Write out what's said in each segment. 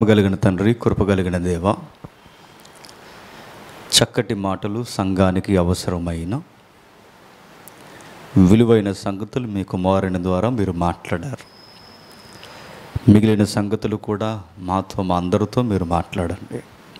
కలిగిన తండ్రి కృపగలిగిన దేవ చక్కటి మాటలు సంఘానికి అవసరమైన విలువైన సంగతులు మీ కుమారుని ద్వారా మీరు మాట్లాడారు మిగిలిన సంగతులు కూడా మాతో మా అందరితో మీరు మాట్లాడండి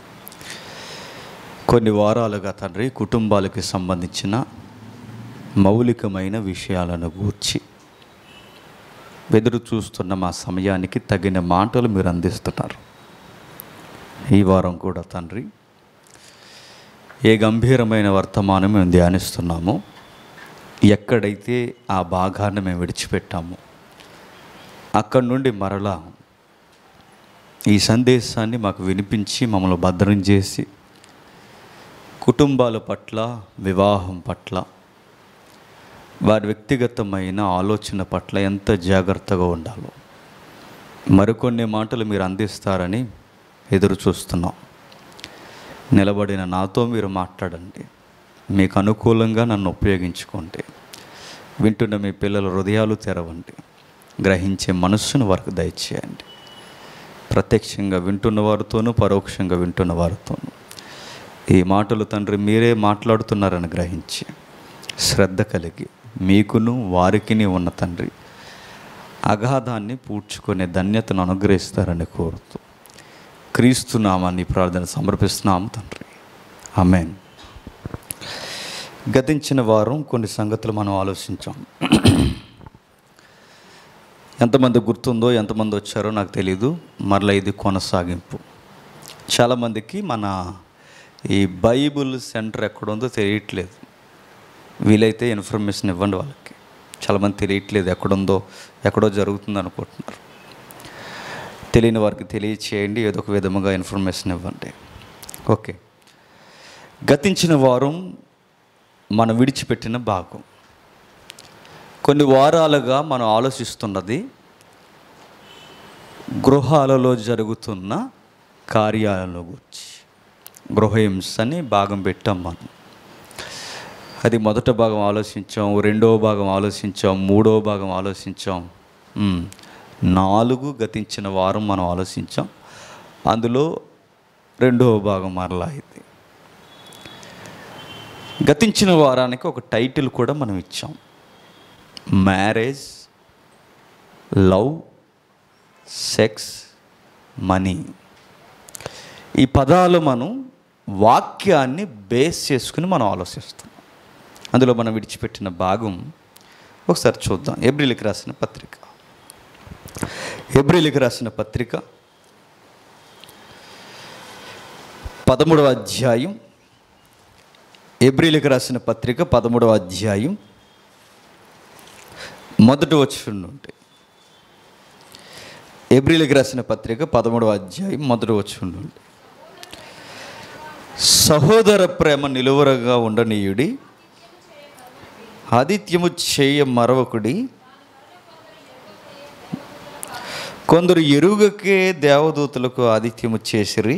కొన్ని వారాలుగా తండ్రి కుటుంబాలకి సంబంధించిన మౌలికమైన విషయాలను గూర్చి ఎదురు చూస్తున్న మా సమయానికి తగిన మాటలు మీరు అందిస్తున్నారు ఈ వారం కూడా తండ్రి ఏ గంభీరమైన వర్తమానం మేము ధ్యానిస్తున్నామో ఎక్కడైతే ఆ భాగాన్ని మేము విడిచిపెట్టామో అక్కడి నుండి మరలా ఈ సందేశాన్ని మాకు వినిపించి మమ్మల్ని భద్రం చేసి కుటుంబాల పట్ల వివాహం పట్ల వారి వ్యక్తిగతమైన ఆలోచన పట్ల ఎంత జాగ్రత్తగా ఉండాలో మరికొన్ని మాటలు మీరు అందిస్తారని ఎదురు చూస్తున్నాం నిలబడిన నాతో మీరు మాట్లాడండి మీకు అనుకూలంగా నన్ను ఉపయోగించుకోండి వింటున్న మీ పిల్లల హృదయాలు తెరవండి గ్రహించే మనస్సును వారికి దయచేయండి ప్రత్యక్షంగా వింటున్న వారితోనూ పరోక్షంగా వింటున్న వారితోనూ ఈ మాటలు తండ్రి మీరే మాట్లాడుతున్నారని గ్రహించి శ్రద్ధ కలిగి మీకును వారికిని ఉన్న తండ్రి అగాధాన్ని పూడ్చుకునే ధన్యతను అనుగ్రహిస్తారని కోరుతూ క్రీస్తు నామాన్ని ప్రార్థన సమర్పిస్తున్నాము తండ్రి ఆమెన్ గతించిన వారం కొన్ని సంగతులు మనం ఆలోచించాం ఎంతమంది గుర్తుందో ఎంతమంది వచ్చారో నాకు తెలీదు మరలా ఇది కొనసాగింపు చాలామందికి మన ఈ బైబుల్ సెంటర్ ఎక్కడుందో తెలియట్లేదు వీలైతే ఇన్ఫర్మేషన్ ఇవ్వండి వాళ్ళకి చాలామంది తెలియట్లేదు ఎక్కడుందో ఎక్కడో జరుగుతుంది అనుకుంటున్నారు తెలియని వారికి తెలియచేయండి ఏదో ఒక విధముగా ఇన్ఫర్మేషన్ ఇవ్వండి ఓకే గతించిన వారం మనం విడిచిపెట్టిన భాగం కొన్ని వారాలుగా మనం ఆలోచిస్తున్నది గృహాలలో జరుగుతున్న కార్యాలలో గురించి గృహహింస అని భాగం పెట్టాం మనం అది మొదట భాగం ఆలోచించాం రెండవ భాగం ఆలోచించాం మూడవ భాగం ఆలోచించాం ఉమ్, నాలుగు గతించిన వారం మనం ఆలోచించాం అందులో రెండవ భాగం మరలా అయింది గతించిన వారానికి ఒక టైటిల్ కూడా మనం ఇచ్చాం మ్యారేజ్ లవ్ సెక్స్ మనీ ఈ పదాలు మనం వాక్యాన్ని బేస్ చేసుకుని మనం ఆలోచిస్తాం అందులో మనం విడిచిపెట్టిన భాగం ఒకసారి చూద్దాం ఏప్రిల్కి రాసిన పత్రిక ఏప్రిల్కి రాసిన పత్రిక పదమూడవ అధ్యాయం ఏప్రిల్కి రాసిన పత్రిక పదమూడవ అధ్యాయం మొదటి వచ్చిన నుండి ఏప్రిల్కి రాసిన పత్రిక పదమూడవ అధ్యాయం మొదటి వచ్చిన నుండి సహోదర ప్రేమ నిలువరగా ఉండనీయుడి ఆదిత్యము చేయ మరవకుడి కొందరు ఎరుగకే దేవదూతలకు ఆదిత్యము చేసిరి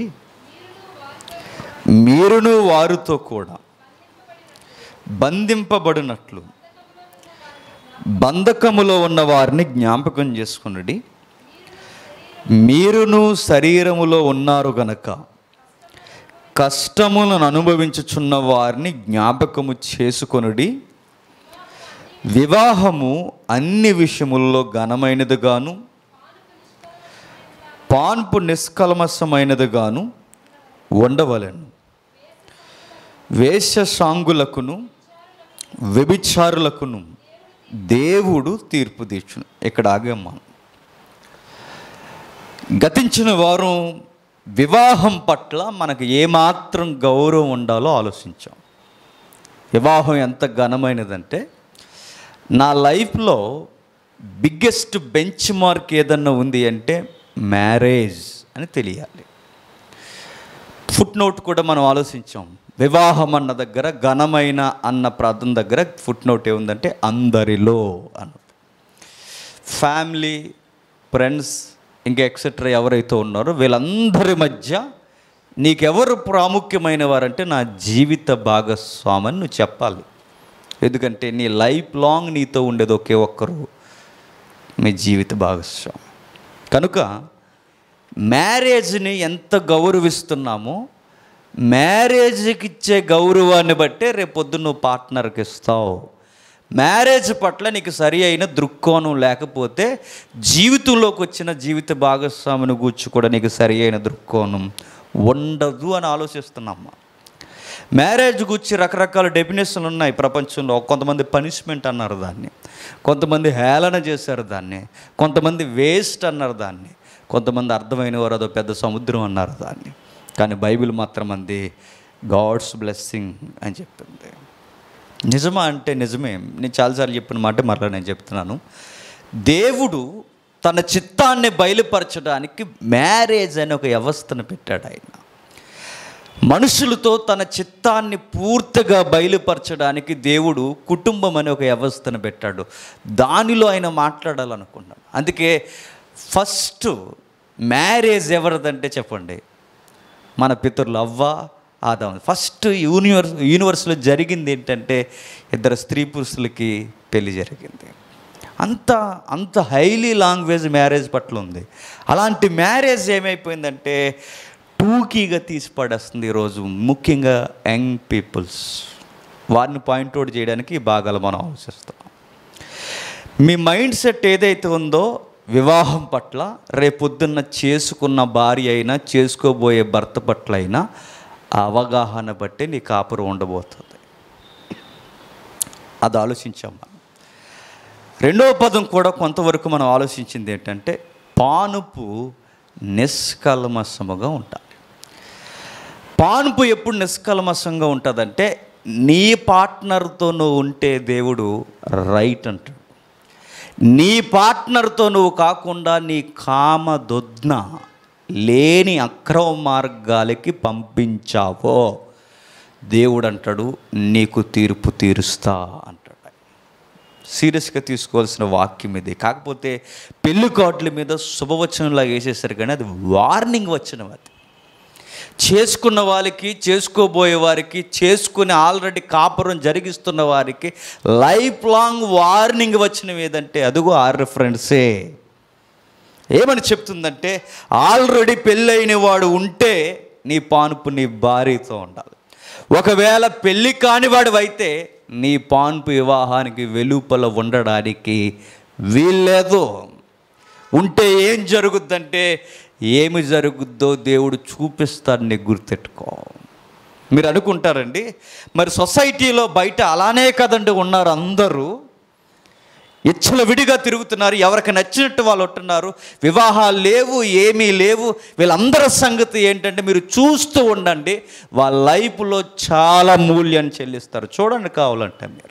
మీరును వారితో కూడా బంధింపబడినట్లు బంధకములో ఉన్న వారిని జ్ఞాపకం చేసుకున్నది మీరును శరీరములో ఉన్నారు గనక కష్టములను అనుభవించుచున్న వారిని జ్ఞాపకము చేసుకొనుడి వివాహము అన్ని విషయముల్లో ఘనమైనదిగాను పాన్పు నిష్కల్మసమైనదిగాను ఉండవలెను వేషసాంగులకును వ్యభిచారులకును దేవుడు తీర్పు తీర్చును ఇక్కడ ఆగాం మనం గతించిన వారం వివాహం పట్ల మనకు ఏమాత్రం గౌరవం ఉండాలో ఆలోచించాం వివాహం ఎంత ఘనమైనదంటే నా లైఫ్లో బిగ్గెస్ట్ బెంచ్ మార్క్ ఏదన్నా ఉంది అంటే మ్యారేజ్ అని తెలియాలి ఫుట్ నోట్ కూడా మనం ఆలోచించాం వివాహం అన్న దగ్గర ఘనమైన అన్న ప్రార్థన దగ్గర ఫుట్ నోట్ ఏముందంటే అందరిలో అన్నది ఫ్యామిలీ ఫ్రెండ్స్ ఇంకా ఎక్సెట్రా ఎవరైతే ఉన్నారో వీళ్ళందరి మధ్య నీకెవరు ప్రాముఖ్యమైన వారంటే నా జీవిత భాగస్వామని నువ్వు చెప్పాలి ఎందుకంటే నీ లైఫ్ లాంగ్ నీతో ఉండేది ఒకే ఒక్కరు మీ జీవిత భాగస్వామి కనుక మ్యారేజ్ని ఎంత గౌరవిస్తున్నామో మ్యారేజ్కి ఇచ్చే గౌరవాన్ని బట్టే రేపొద్దు నువ్వు పార్ట్నర్కి ఇస్తావు మ్యారేజ్ పట్ల నీకు సరి అయిన దృక్కోణం లేకపోతే జీవితంలోకి వచ్చిన జీవిత భాగస్వామిని గూర్చి కూడా నీకు సరి అయిన దృక్కోణం ఉండదు అని ఆలోచిస్తున్నామ్మా మ్యారేజ్ గురించి రకరకాల డెఫినేషన్లు ఉన్నాయి ప్రపంచంలో కొంతమంది పనిష్మెంట్ అన్నారు దాన్ని కొంతమంది హేళన చేశారు దాన్ని కొంతమంది వేస్ట్ అన్నారు దాన్ని కొంతమంది అర్థమైన వారు అదో పెద్ద సముద్రం అన్నారు దాన్ని కానీ బైబిల్ మాత్రం అంది గాడ్స్ బ్లెస్సింగ్ అని చెప్పింది నిజమా అంటే నిజమే నేను చాలాసార్లు చెప్పిన మాట మరలా నేను చెప్తున్నాను దేవుడు తన చిత్తాన్ని బయలుపరచడానికి మ్యారేజ్ అనే ఒక వ్యవస్థను పెట్టాడు ఆయన మనుషులతో తన చిత్తాన్ని పూర్తిగా బయలుపరచడానికి దేవుడు కుటుంబం అనే ఒక వ్యవస్థను పెట్టాడు దానిలో ఆయన మాట్లాడాలనుకున్నాడు అందుకే ఫస్ట్ మ్యారేజ్ ఎవరిదంటే చెప్పండి మన పితరులు అవ్వ ఆదాం ఫస్ట్ యూనివర్స్ యూనివర్స్లో జరిగింది ఏంటంటే ఇద్దరు స్త్రీ పురుషులకి పెళ్లి జరిగింది అంత అంత హైలీ లాంగ్వేజ్ మ్యారేజ్ పట్ల ఉంది అలాంటి మ్యారేజ్ ఏమైపోయిందంటే టూకీగా తీసి పడేస్తుంది ఈరోజు ముఖ్యంగా యంగ్ పీపుల్స్ వారిని పాయింట్అవుట్ చేయడానికి ఈ భాగాలు మనం ఆలోచిస్తాం మీ మైండ్ సెట్ ఏదైతే ఉందో వివాహం పట్ల రేపొద్దున్న చేసుకున్న భార్య అయినా చేసుకోబోయే భర్త పట్ల అయినా ఆ అవగాహన బట్టి నీ కాపురం ఉండబోతుంది అది ఆలోచించాం మనం రెండవ పదం కూడా కొంతవరకు మనం ఆలోచించింది ఏంటంటే పానుపు నిష్కల్మసముగా ఉండాలి పానుపు ఎప్పుడు నిష్కల్మసంగా ఉంటుందంటే నీ పార్ట్నర్తో నువ్వు ఉంటే దేవుడు రైట్ అంటాడు నీ పార్ట్నర్తో నువ్వు కాకుండా నీ కామ దొద్న లేని అక్రమ మార్గాలకి పంపించావో దేవుడు అంటాడు నీకు తీర్పు తీరుస్తా అంటాడు సీరియస్గా తీసుకోవాల్సిన వాక్యం ఇది కాకపోతే పెళ్లి కార్డుల మీద శుభవచనంలా వేసేసారు కానీ అది వార్నింగ్ వచనం అది చేసుకున్న వాళ్ళకి చేసుకోబోయే వారికి చేసుకుని ఆల్రెడీ కాపురం జరిగిస్తున్న వారికి లైఫ్ లాంగ్ వార్నింగ్ వచ్చినవి ఏదంటే అదుగో ఆ రిఫరెన్సే ఏమని చెప్తుందంటే ఆల్రెడీ పెళ్ళైన వాడు ఉంటే నీ పానుపు నీ భార్యతో ఉండాలి ఒకవేళ పెళ్ళి కానివాడు అయితే నీ పాన్పు వివాహానికి వెలుపల ఉండడానికి వీల్లేదు ఉంటే ఏం జరుగుద్దంటే ఏమి జరుగుద్దో దేవుడు చూపిస్తాడు నీకు గుర్తెట్టుకో మీరు అనుకుంటారండి మరి సొసైటీలో బయట అలానే కదండి ఉన్నారు అందరూ ఇచ్చల విడిగా తిరుగుతున్నారు ఎవరికి నచ్చినట్టు వాళ్ళు ఉంటున్నారు వివాహాలు లేవు ఏమీ లేవు వీళ్ళందరి సంగతి ఏంటంటే మీరు చూస్తూ ఉండండి వాళ్ళ లైఫ్లో చాలా మూల్యాన్ని చెల్లిస్తారు చూడండి కావాలంటే మీరు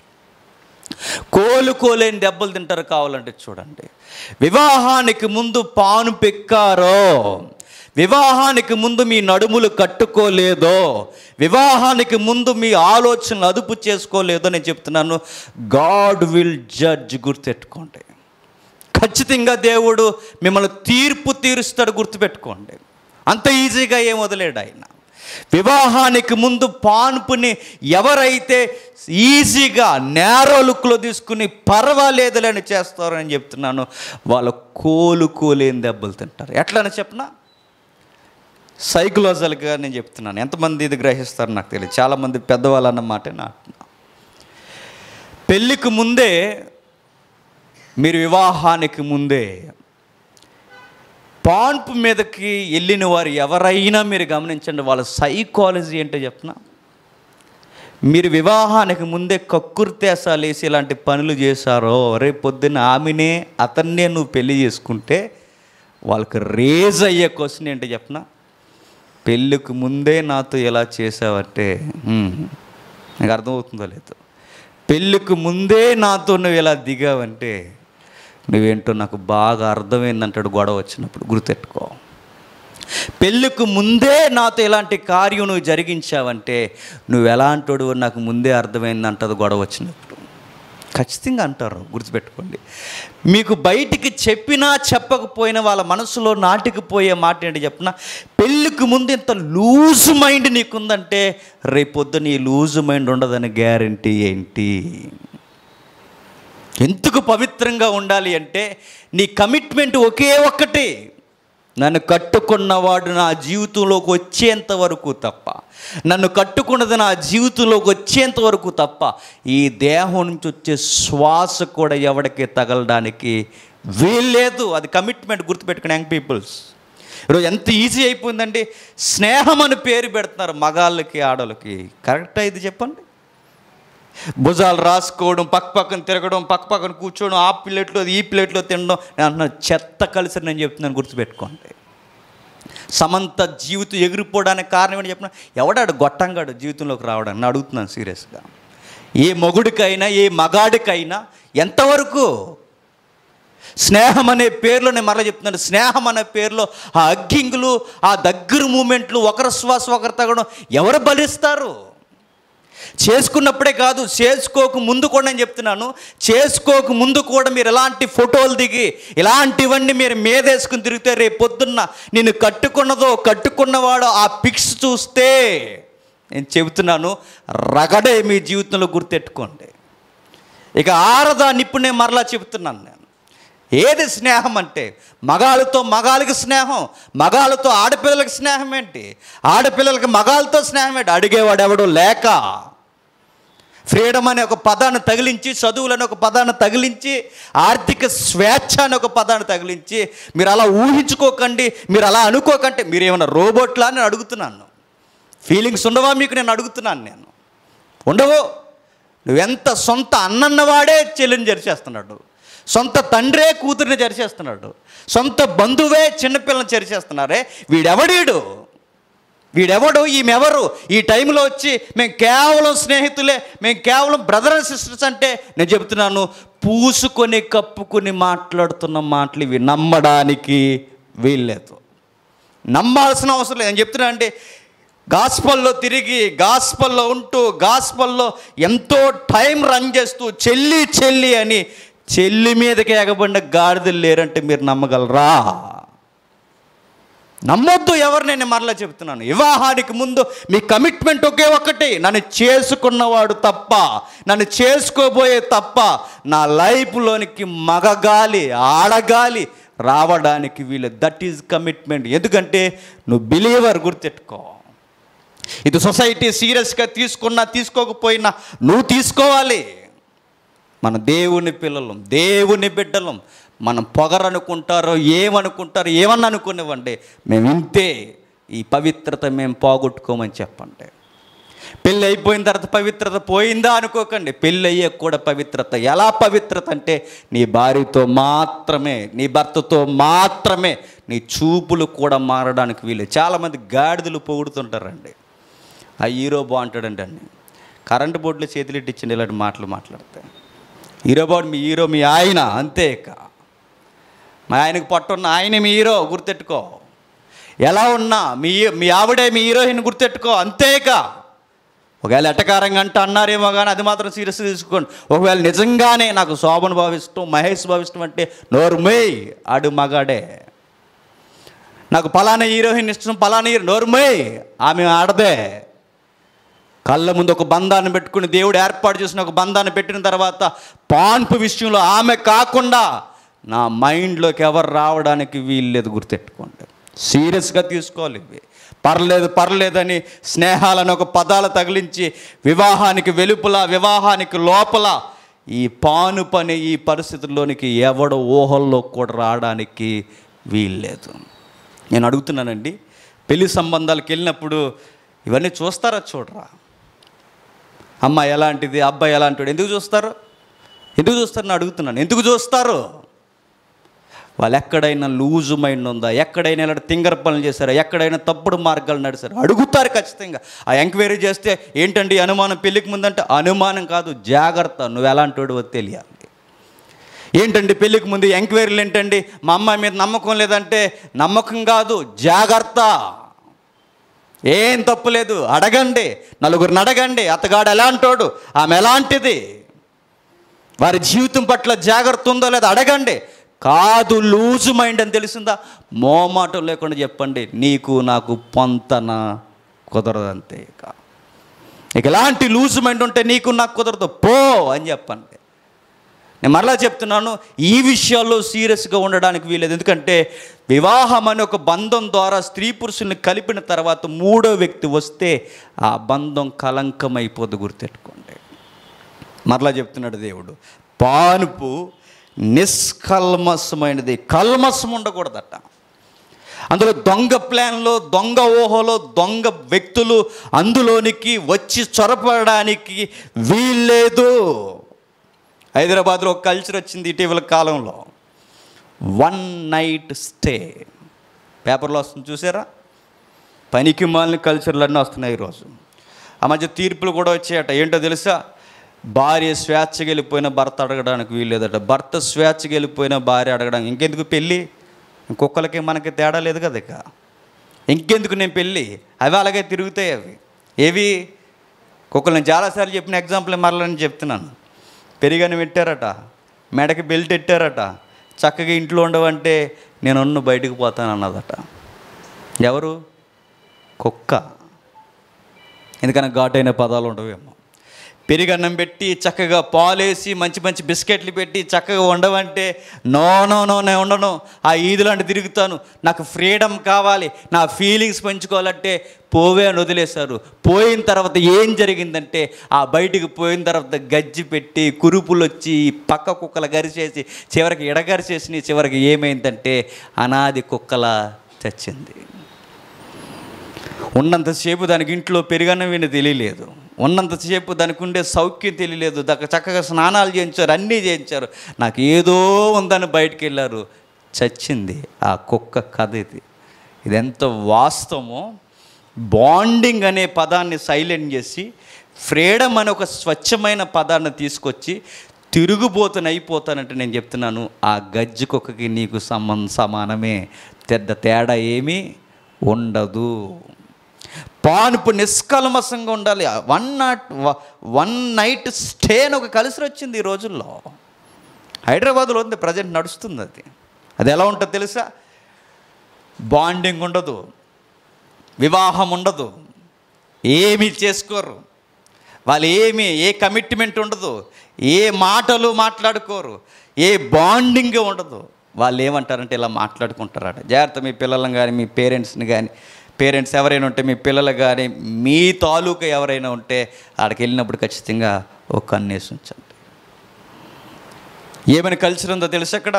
కోలుకోలేని దెబ్బలు తింటారు కావాలంటే చూడండి వివాహానికి ముందు పాను పెక్కారో వివాహానికి ముందు మీ నడుములు కట్టుకోలేదో వివాహానికి ముందు మీ ఆలోచనలు అదుపు చేసుకోలేదో నేను చెప్తున్నాను గాడ్ విల్ జడ్జ్ గుర్తెట్టుకోండి ఖచ్చితంగా దేవుడు మిమ్మల్ని తీర్పు తీరుస్తాడు గుర్తుపెట్టుకోండి అంత ఈజీగా ఏం వదిలేడు ఆయన వివాహానికి ముందు పాన్పుని ఎవరైతే ఈజీగా నేరో లుక్లో తీసుకుని పర్వాలేదులేని చేస్తారో అని చెప్తున్నాను వాళ్ళు కోలుకోలేని దెబ్బలు తింటారు ఎట్లని చెప్పనా సైకలాజికల్గా నేను చెప్తున్నాను ఎంతమంది ఇది గ్రహిస్తారో నాకు తెలియదు చాలామంది పెద్దవాళ్ళు అన్నమాట నా పెళ్ళికి ముందే మీరు వివాహానికి ముందే పాన్పు మీదకి వెళ్ళిన వారు ఎవరైనా మీరు గమనించండి వాళ్ళ సైకాలజీ ఏంటో చెప్పనా మీరు వివాహానికి ముందే కక్కుర్తేసాలు వేసి ఇలాంటి పనులు చేశారో రేపు పొద్దున్న ఆమెనే అతన్నే నువ్వు పెళ్లి చేసుకుంటే వాళ్ళకి రేజ్ అయ్యే క్వశ్చన్ ఏంటో చెప్పనా పెళ్ళికి ముందే నాతో ఎలా చేసావంటే "హ్మ్, నాకు అర్థమవుతుందో లేదో పెళ్ళికి ముందే నాతో నువ్వు ఎలా దిగావంటే నువ్వేంటో నాకు బాగా అర్థమైందంటాడు గొడవ వచ్చినప్పుడు గుర్తెట్టుకో పెళ్ళికి ముందే నాతో ఎలాంటి కార్యం నువ్వు జరిగించావంటే నువ్వు ఎలాంటోడు నాకు ముందే అర్థమైందంటది గొడవ వచ్చినప్పుడు ఖచ్చితంగా అంటారు గుర్తుపెట్టుకోండి మీకు బయటికి చెప్పినా చెప్పకపోయినా వాళ్ళ మనసులో నాటికిపోయే మాట ఏంటి చెప్పిన పెళ్ళికి ముందు ఇంత లూజ్ మైండ్ నీకుందంటే రేపొద్దు నీ లూజ్ మైండ్ ఉండదని గ్యారంటీ ఏంటి ఎందుకు పవిత్రంగా ఉండాలి అంటే నీ కమిట్మెంట్ ఒకే ఒక్కటి నన్ను కట్టుకున్నవాడు నా జీవితంలోకి వచ్చేంత వరకు తప్ప నన్ను కట్టుకున్నది నా జీవితంలోకి వచ్చేంత వరకు తప్ప ఈ దేహం నుంచి వచ్చే శ్వాస కూడా ఎవరికి తగలడానికి వీల్లేదు అది కమిట్మెంట్ గుర్తుపెట్టుకుని యంగ్ పీపుల్స్ ఈరోజు ఎంత ఈజీ అయిపోయిందండి స్నేహం అని పేరు పెడుతున్నారు మగాళ్ళకి ఆడలకి కరెక్టా ఇది చెప్పండి భుజాలు రాసుకోవడం పక్క పక్కన తిరగడం పక్క పక్కన కూర్చోవడం ఆ ప్లేట్లో ఈ ప్లేట్లో తినడం నేను అంటున్నా చెత్త కలిసి నేను చెప్తున్నాను గుర్తుపెట్టుకోండి సమంత జీవితం ఎగిరిపోవడానికి కారణం ఏంటి చెప్పిన ఎవడాడు గొట్టంగాడు జీవితంలోకి రావడానికి నేను అడుగుతున్నాను సీరియస్గా ఏ మొగుడికైనా ఏ మగాడికైనా ఎంతవరకు స్నేహం అనే పేరులో నేను మరలా చెప్తున్నాను స్నేహం అనే పేరులో ఆ అగ్గింగులు ఆ దగ్గర మూమెంట్లు ఒకరి శ్వాస ఒకరు తగ్గడం ఎవరు బలిస్తారు చేసుకున్నప్పుడే కాదు చేసుకోక ముందు కూడా నేను చెప్తున్నాను చేసుకోక ముందు కూడా మీరు ఎలాంటి ఫోటోలు దిగి ఇలాంటివన్నీ మీరు మీదేసుకుని తిరిగితే రేపు పొద్దున్న నేను కట్టుకున్నదో కట్టుకున్నవాడో ఆ పిక్స్ చూస్తే నేను చెబుతున్నాను రగడే మీ జీవితంలో గుర్తెట్టుకోండి ఇక ఆరదా నిప్పుడు నేను మరలా చెబుతున్నాను నేను ఏది స్నేహం అంటే మగాళ్ళతో మగాళ్ళకి స్నేహం మగాళ్ళతో ఆడపిల్లలకి స్నేహం ఏంటి ఆడపిల్లలకి మగాళ్ళతో స్నేహం ఏంటి అడిగేవాడు ఎవడో లేక ఫ్రీడమ్ అనే ఒక పదాన్ని తగిలించి చదువులని ఒక పదాన్ని తగిలించి ఆర్థిక స్వేచ్ఛ అనే ఒక పదాన్ని తగిలించి మీరు అలా ఊహించుకోకండి మీరు అలా అనుకోకండి మీరు ఏమైనా రోబోట్లా అని నేను అడుగుతున్నాను ఫీలింగ్స్ ఉండవా మీకు నేను అడుగుతున్నాను నేను ఉండవు నువ్వెంత సొంత అన్నన్నవాడే చెల్లిని జరిచేస్తున్నాడు సొంత తండ్రే కూతురిని జరిచేస్తున్నాడు సొంత బంధువే చిన్నపిల్లని జరిచేస్తున్నారే వీడెవడీడు వీడెవడు ఈమెవరు ఈ టైంలో వచ్చి మేము కేవలం స్నేహితులే మేము కేవలం బ్రదర్ అండ్ సిస్టర్స్ అంటే నేను చెబుతున్నాను పూసుకొని కప్పుకొని మాట్లాడుతున్న మాటలు ఇవి నమ్మడానికి వీల్లేదు నమ్మాల్సిన అవసరం లేదు నేను చెప్తున్నా అంటే గాస్పల్లో తిరిగి గాస్పల్లో ఉంటూ గాస్పల్లో ఎంతో టైం రన్ చేస్తూ చెల్లి చెల్లి అని చెల్లి మీదకి ఎగబడిన గాడిదలు లేరంటే మీరు నమ్మగలరా నమ్మొద్దు ఎవరు నేను మరలా చెప్తున్నాను వివాహానికి ముందు మీ కమిట్మెంట్ ఒకే ఒక్కటి నన్ను చేసుకున్నవాడు తప్ప నన్ను చేసుకోబోయే తప్ప నా లైఫ్లోనికి మగగాలి ఆడగాలి రావడానికి వీళ్ళు దట్ ఈజ్ కమిట్మెంట్ ఎందుకంటే నువ్వు బిలీవర్ గుర్తెట్టుకో ఇది సొసైటీ సీరియస్గా తీసుకున్నా తీసుకోకపోయినా నువ్వు తీసుకోవాలి మన దేవుని పిల్లలం దేవుని బిడ్డలం మనం పొగరనుకుంటారో ఏమనుకుంటారో ఏమన్నా అనుకునేవ్వండి మేము ఇంతే ఈ పవిత్రత మేము పోగొట్టుకోమని చెప్పండి పెళ్ళి అయిపోయిన తర్వాత పవిత్రత పోయిందా అనుకోకండి పెళ్ళి అయ్యే కూడా పవిత్రత ఎలా పవిత్రత అంటే నీ భార్యతో మాత్రమే నీ భర్తతో మాత్రమే నీ చూపులు కూడా మారడానికి వీలు చాలామంది గాడిదలు పొగుడుతుంటారండి ఆ హీరో బాగుంటాడండి అండి కరెంటు బోర్డులో చేతులు ఇచ్చిండి ఇలాంటి మాటలు మాట్లాడితే హీరో బాగుండు మీ హీరో మీ ఆయన అంతే ఇక మా ఆయనకు పట్టున్న ఆయన మీ హీరో గుర్తెట్టుకో ఎలా ఉన్నా మీ మీ ఆవిడే మీ హీరోయిన్ గుర్తెట్టుకో అంతేక ఒకవేళ ఎటకారంగా అంటే అన్నారేమో కానీ అది మాత్రం సీరియస్ తీసుకోండి ఒకవేళ నిజంగానే నాకు శోభను భావిష్టం మహేష్ భావిష్టం అంటే నోర్మేయ్ ఆడు మగాడే నాకు పలానా హీరోయిన్ ఇష్టం పలానా హీరో నోర్మేయ్ ఆమె ఆడదే కళ్ళ ముందు ఒక బంధాన్ని పెట్టుకుని దేవుడు ఏర్పాటు చేసిన ఒక బంధాన్ని పెట్టిన తర్వాత పాన్పు విషయంలో ఆమె కాకుండా నా మైండ్లోకి ఎవరు రావడానికి వీల్లేదు గుర్తెట్టుకోండి సీరియస్గా తీసుకోవాలి ఇవి పర్లేదు పర్లేదని స్నేహాలను ఒక పదాలు తగిలించి వివాహానికి వెలుపల వివాహానికి లోపల ఈ పాను పని ఈ పరిస్థితుల్లోనికి ఎవడు ఊహల్లో కూడా రావడానికి వీల్లేదు నేను అడుగుతున్నానండి పెళ్లి సంబంధాలకు వెళ్ళినప్పుడు ఇవన్నీ చూస్తారా చూడరా అమ్మాయి ఎలాంటిది అబ్బాయి ఎలాంటివాడు ఎందుకు చూస్తారు ఎందుకు చూస్తారు నేను అడుగుతున్నాను ఎందుకు చూస్తారు వాళ్ళు ఎక్కడైనా లూజు మైండ్ ఉందా ఎక్కడైనా ఇలాంటి తింగర పనులు చేశారా ఎక్కడైనా తప్పుడు మార్గాలు నడిచారు అడుగుతారు ఖచ్చితంగా ఆ ఎంక్వైరీ చేస్తే ఏంటండి అనుమానం పెళ్ళికి ముందంటే అనుమానం కాదు జాగ్రత్త నువ్వు ఎలాంటి వాడివో తెలియాలి ఏంటండి పెళ్ళికి ముందు ఎంక్వైరీలు ఏంటండి మా అమ్మాయి మీద నమ్మకం లేదంటే నమ్మకం కాదు జాగ్రత్త ఏం తప్పు లేదు అడగండి నలుగురిని అడగండి అతగాడు ఎలాంటోడు ఆమె ఎలాంటిది వారి జీవితం పట్ల జాగ్రత్త ఉందో లేదో అడగండి కాదు లూజు మైండ్ అని తెలిసిందా మోమాటం లేకుండా చెప్పండి నీకు నాకు పొంతన కుదరదు అంతే ఇక ఇక ఎలాంటి లూజు మైండ్ ఉంటే నీకు నాకు కుదరదు పో అని చెప్పండి నేను మరలా చెప్తున్నాను ఈ విషయాల్లో సీరియస్గా ఉండడానికి వీలేదు ఎందుకంటే వివాహం అనే ఒక బంధం ద్వారా స్త్రీ పురుషుల్ని కలిపిన తర్వాత మూడో వ్యక్తి వస్తే ఆ బంధం కలంకమైపోదు గుర్తెట్టుకోండి మరలా చెప్తున్నాడు దేవుడు పానుపు నిష్కల్మసమైనది కల్మసం ఉండకూడదట అందులో దొంగ ప్లాన్లో దొంగ ఊహలో దొంగ వ్యక్తులు అందులోనికి వచ్చి చొరపడడానికి వీల్లేదు హైదరాబాద్లో ఒక కల్చర్ వచ్చింది ఇటీవల కాలంలో వన్ నైట్ స్టే పేపర్లో వస్తుంది చూసారా పనికి మాలిన కల్చర్లు అన్నీ వస్తున్నాయి ఈరోజు ఆ మధ్య తీర్పులు కూడా వచ్చాయట ఏంటో తెలుసా భార్య స్వేచ్ఛగా వెళ్ళిపోయిన భర్త అడగడానికి వీల్లేదట భర్త స్వేచ్ఛగా వెళ్ళిపోయిన భార్య అడగడానికి ఇంకెందుకు పెళ్ళి కుక్కలకి మనకి తేడా లేదు కదా ఇక ఇంకెందుకు నేను పెళ్ళి అవి అలాగే తిరుగుతాయి అవి ఏవి కుక్కలు నేను చాలాసార్లు చెప్పిన ఎగ్జాంపుల్ మరలా నేను చెప్తున్నాను పెరిగని పెట్టారట మెడకి బెల్ట్ పెట్టారట చక్కగా ఇంట్లో ఉండవంటే నేను ఉన్న బయటకు పోతాను అన్నదట ఎవరు కుక్క ఎందుకన్నా ఘాటైన పదాలు ఉండవేమో పెరిగన్నం పెట్టి చక్కగా పాలేసి మంచి మంచి బిస్కెట్లు పెట్టి చక్కగా ఉండవంటే నో నో నో నేను ఉండను ఆ ఈదులాంటి తిరుగుతాను నాకు ఫ్రీడమ్ కావాలి నా ఫీలింగ్స్ పెంచుకోవాలంటే పోవే అని వదిలేశారు పోయిన తర్వాత ఏం జరిగిందంటే ఆ బయటికి పోయిన తర్వాత గజ్జి పెట్టి కురుపులు వచ్చి పక్క కుక్కల గరిచేసి చివరికి ఎడగరిచేసి చివరికి ఏమైందంటే అనాది కుక్కల చచ్చింది ఉన్నంతసేపు దానికి ఇంట్లో పెరుగన్నం విని తెలియలేదు ఉన్నంతసేపు దానికి ఉండే సౌఖ్యం తెలియలేదు దాకా చక్కగా స్నానాలు చేయించారు అన్నీ చేయించారు నాకు ఏదో ఉందని బయటికి వెళ్ళారు చచ్చింది ఆ కుక్క కథ ఇది ఇది ఎంత వాస్తవమో బాండింగ్ అనే పదాన్ని సైలెంట్ చేసి ఫ్రీడమ్ అనే ఒక స్వచ్ఛమైన పదాన్ని తీసుకొచ్చి తిరుగుబోతుని అయిపోతానంటే నేను చెప్తున్నాను ఆ గజ్జి కుక్కకి నీకు సంబంధం సమానమే పెద్ద తేడా ఏమీ ఉండదు పానుపు నిష్కల్మసంగా ఉండాలి one not one night stay అని ఒక కలిసి వచ్చింది ఈ రోజుల్లో హైదరాబాద్లో ఉంది ప్రజెంట్ నడుస్తుంది అది అది ఎలా ఉంటుందో తెలుసా బాండింగ్ ఉండదు వివాహం ఉండదు ఏమీ చేసుకోరు వాళ్ళు ఏమి ఏ కమిట్మెంట్ ఉండదు ఏ మాటలు మాట్లాడుకోరు ఏ బాండింగ్ ఉండదు వాళ్ళు ఏమంటారంటే ఇలా మాట్లాడుకుంటారట జాగ్రత్త మీ పిల్లలను కానీ మీ పేరెంట్స్ని కానీ పేరెంట్స్ ఎవరైనా ఉంటే మీ పిల్లలు కానీ మీ తాలూకా ఎవరైనా ఉంటే ఆడికి వెళ్ళినప్పుడు ఖచ్చితంగా ఒక కన్నేసి ఉంచండి ఏమైనా కల్చర్ ఉందో తెలుసు అక్కడ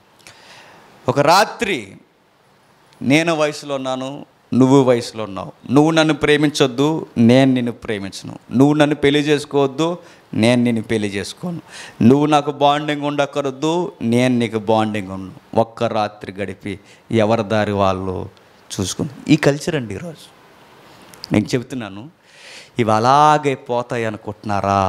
ఒక రాత్రి నేను వయసులో ఉన్నాను నువ్వు వయసులో ఉన్నావు నువ్వు నన్ను ప్రేమించొద్దు నేను నిన్ను ప్రేమించను నువ్వు నన్ను పెళ్లి చేసుకోవద్దు నేను నిన్ను పెళ్లి చేసుకోను నువ్వు నాకు బాండింగ్ ఉండకూడదు నేను నీకు బాండింగ్ ఉండు ఒక్క రాత్రి గడిపి ఎవరి దారి వాళ్ళు చూసుకుంది ఈ కల్చర్ అండి ఈరోజు నేను చెబుతున్నాను ఇవి అలాగే పోతాయి అనుకుంటున్నారా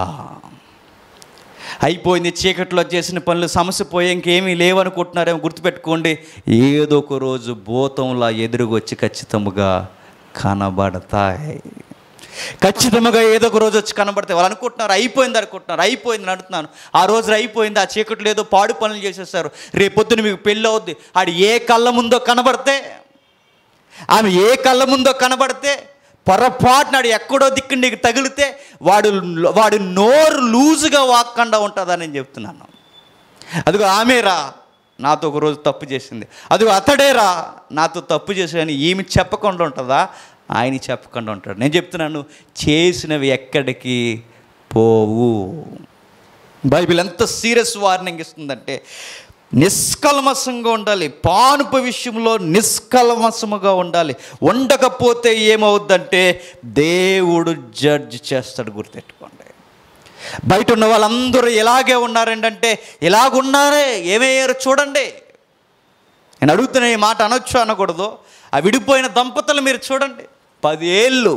అయిపోయింది చీకట్లో చేసిన పనులు సమస్య పోయే ఇంకేమీ లేవనుకుంటున్నారేమో గుర్తుపెట్టుకోండి ఏదో ఒక రోజు భూతంలా ఎదురుగొచ్చి ఖచ్చితముగా కనబడతాయి ఖచ్చితంగా ఏదో ఒక రోజు వచ్చి కనబడతాయి వాళ్ళు అనుకుంటున్నారు అయిపోయింది అనుకుంటున్నారు అయిపోయింది అని అంటున్నాను ఆ రోజు అయిపోయింది ఆ చీకట్లో ఏదో పాడు పనులు చేసేస్తారు రేపొద్దున మీకు పెళ్ళి అవుద్ది ఆడు ఏ కళ్ళ ముందో కనబడితే ఆమె ఏ కళ్ళ ముందో కనబడితే పొరపాటునాడు ఎక్కడో దిక్కు నీకు తగిలితే వాడు వాడు నోరు లూజుగా వాక్కుండా ఉంటుందని నేను చెప్తున్నాను అదిగో ఆమెరా నాతో ఒక రోజు తప్పు చేసింది అదిగో అతడేరా నాతో తప్పు చేశాడని ఈమె చెప్పకుండా ఉంటుందా ఆయన చెప్పకుండా ఉంటాడు నేను చెప్తున్నాను చేసినవి ఎక్కడికి పోవు బైబిల్ ఎంత సీరియస్ వార్నింగ్ ఇస్తుందంటే నిష్కల్మసంగా ఉండాలి పానుపు విషయంలో నిష్కల్మసముగా ఉండాలి ఉండకపోతే ఏమవుద్దంటే దేవుడు జడ్జ్ చేస్తాడు గుర్తెట్టుకోండి బయట ఉన్న వాళ్ళందరూ ఇలాగే ఉన్నారంటే ఇలాగున్నారే ఏమయ్యారు చూడండి నేను అడుగుతున్న ఈ మాట అనొచ్చు అనకూడదు ఆ విడిపోయిన దంపతులు మీరు చూడండి పది ఏళ్ళు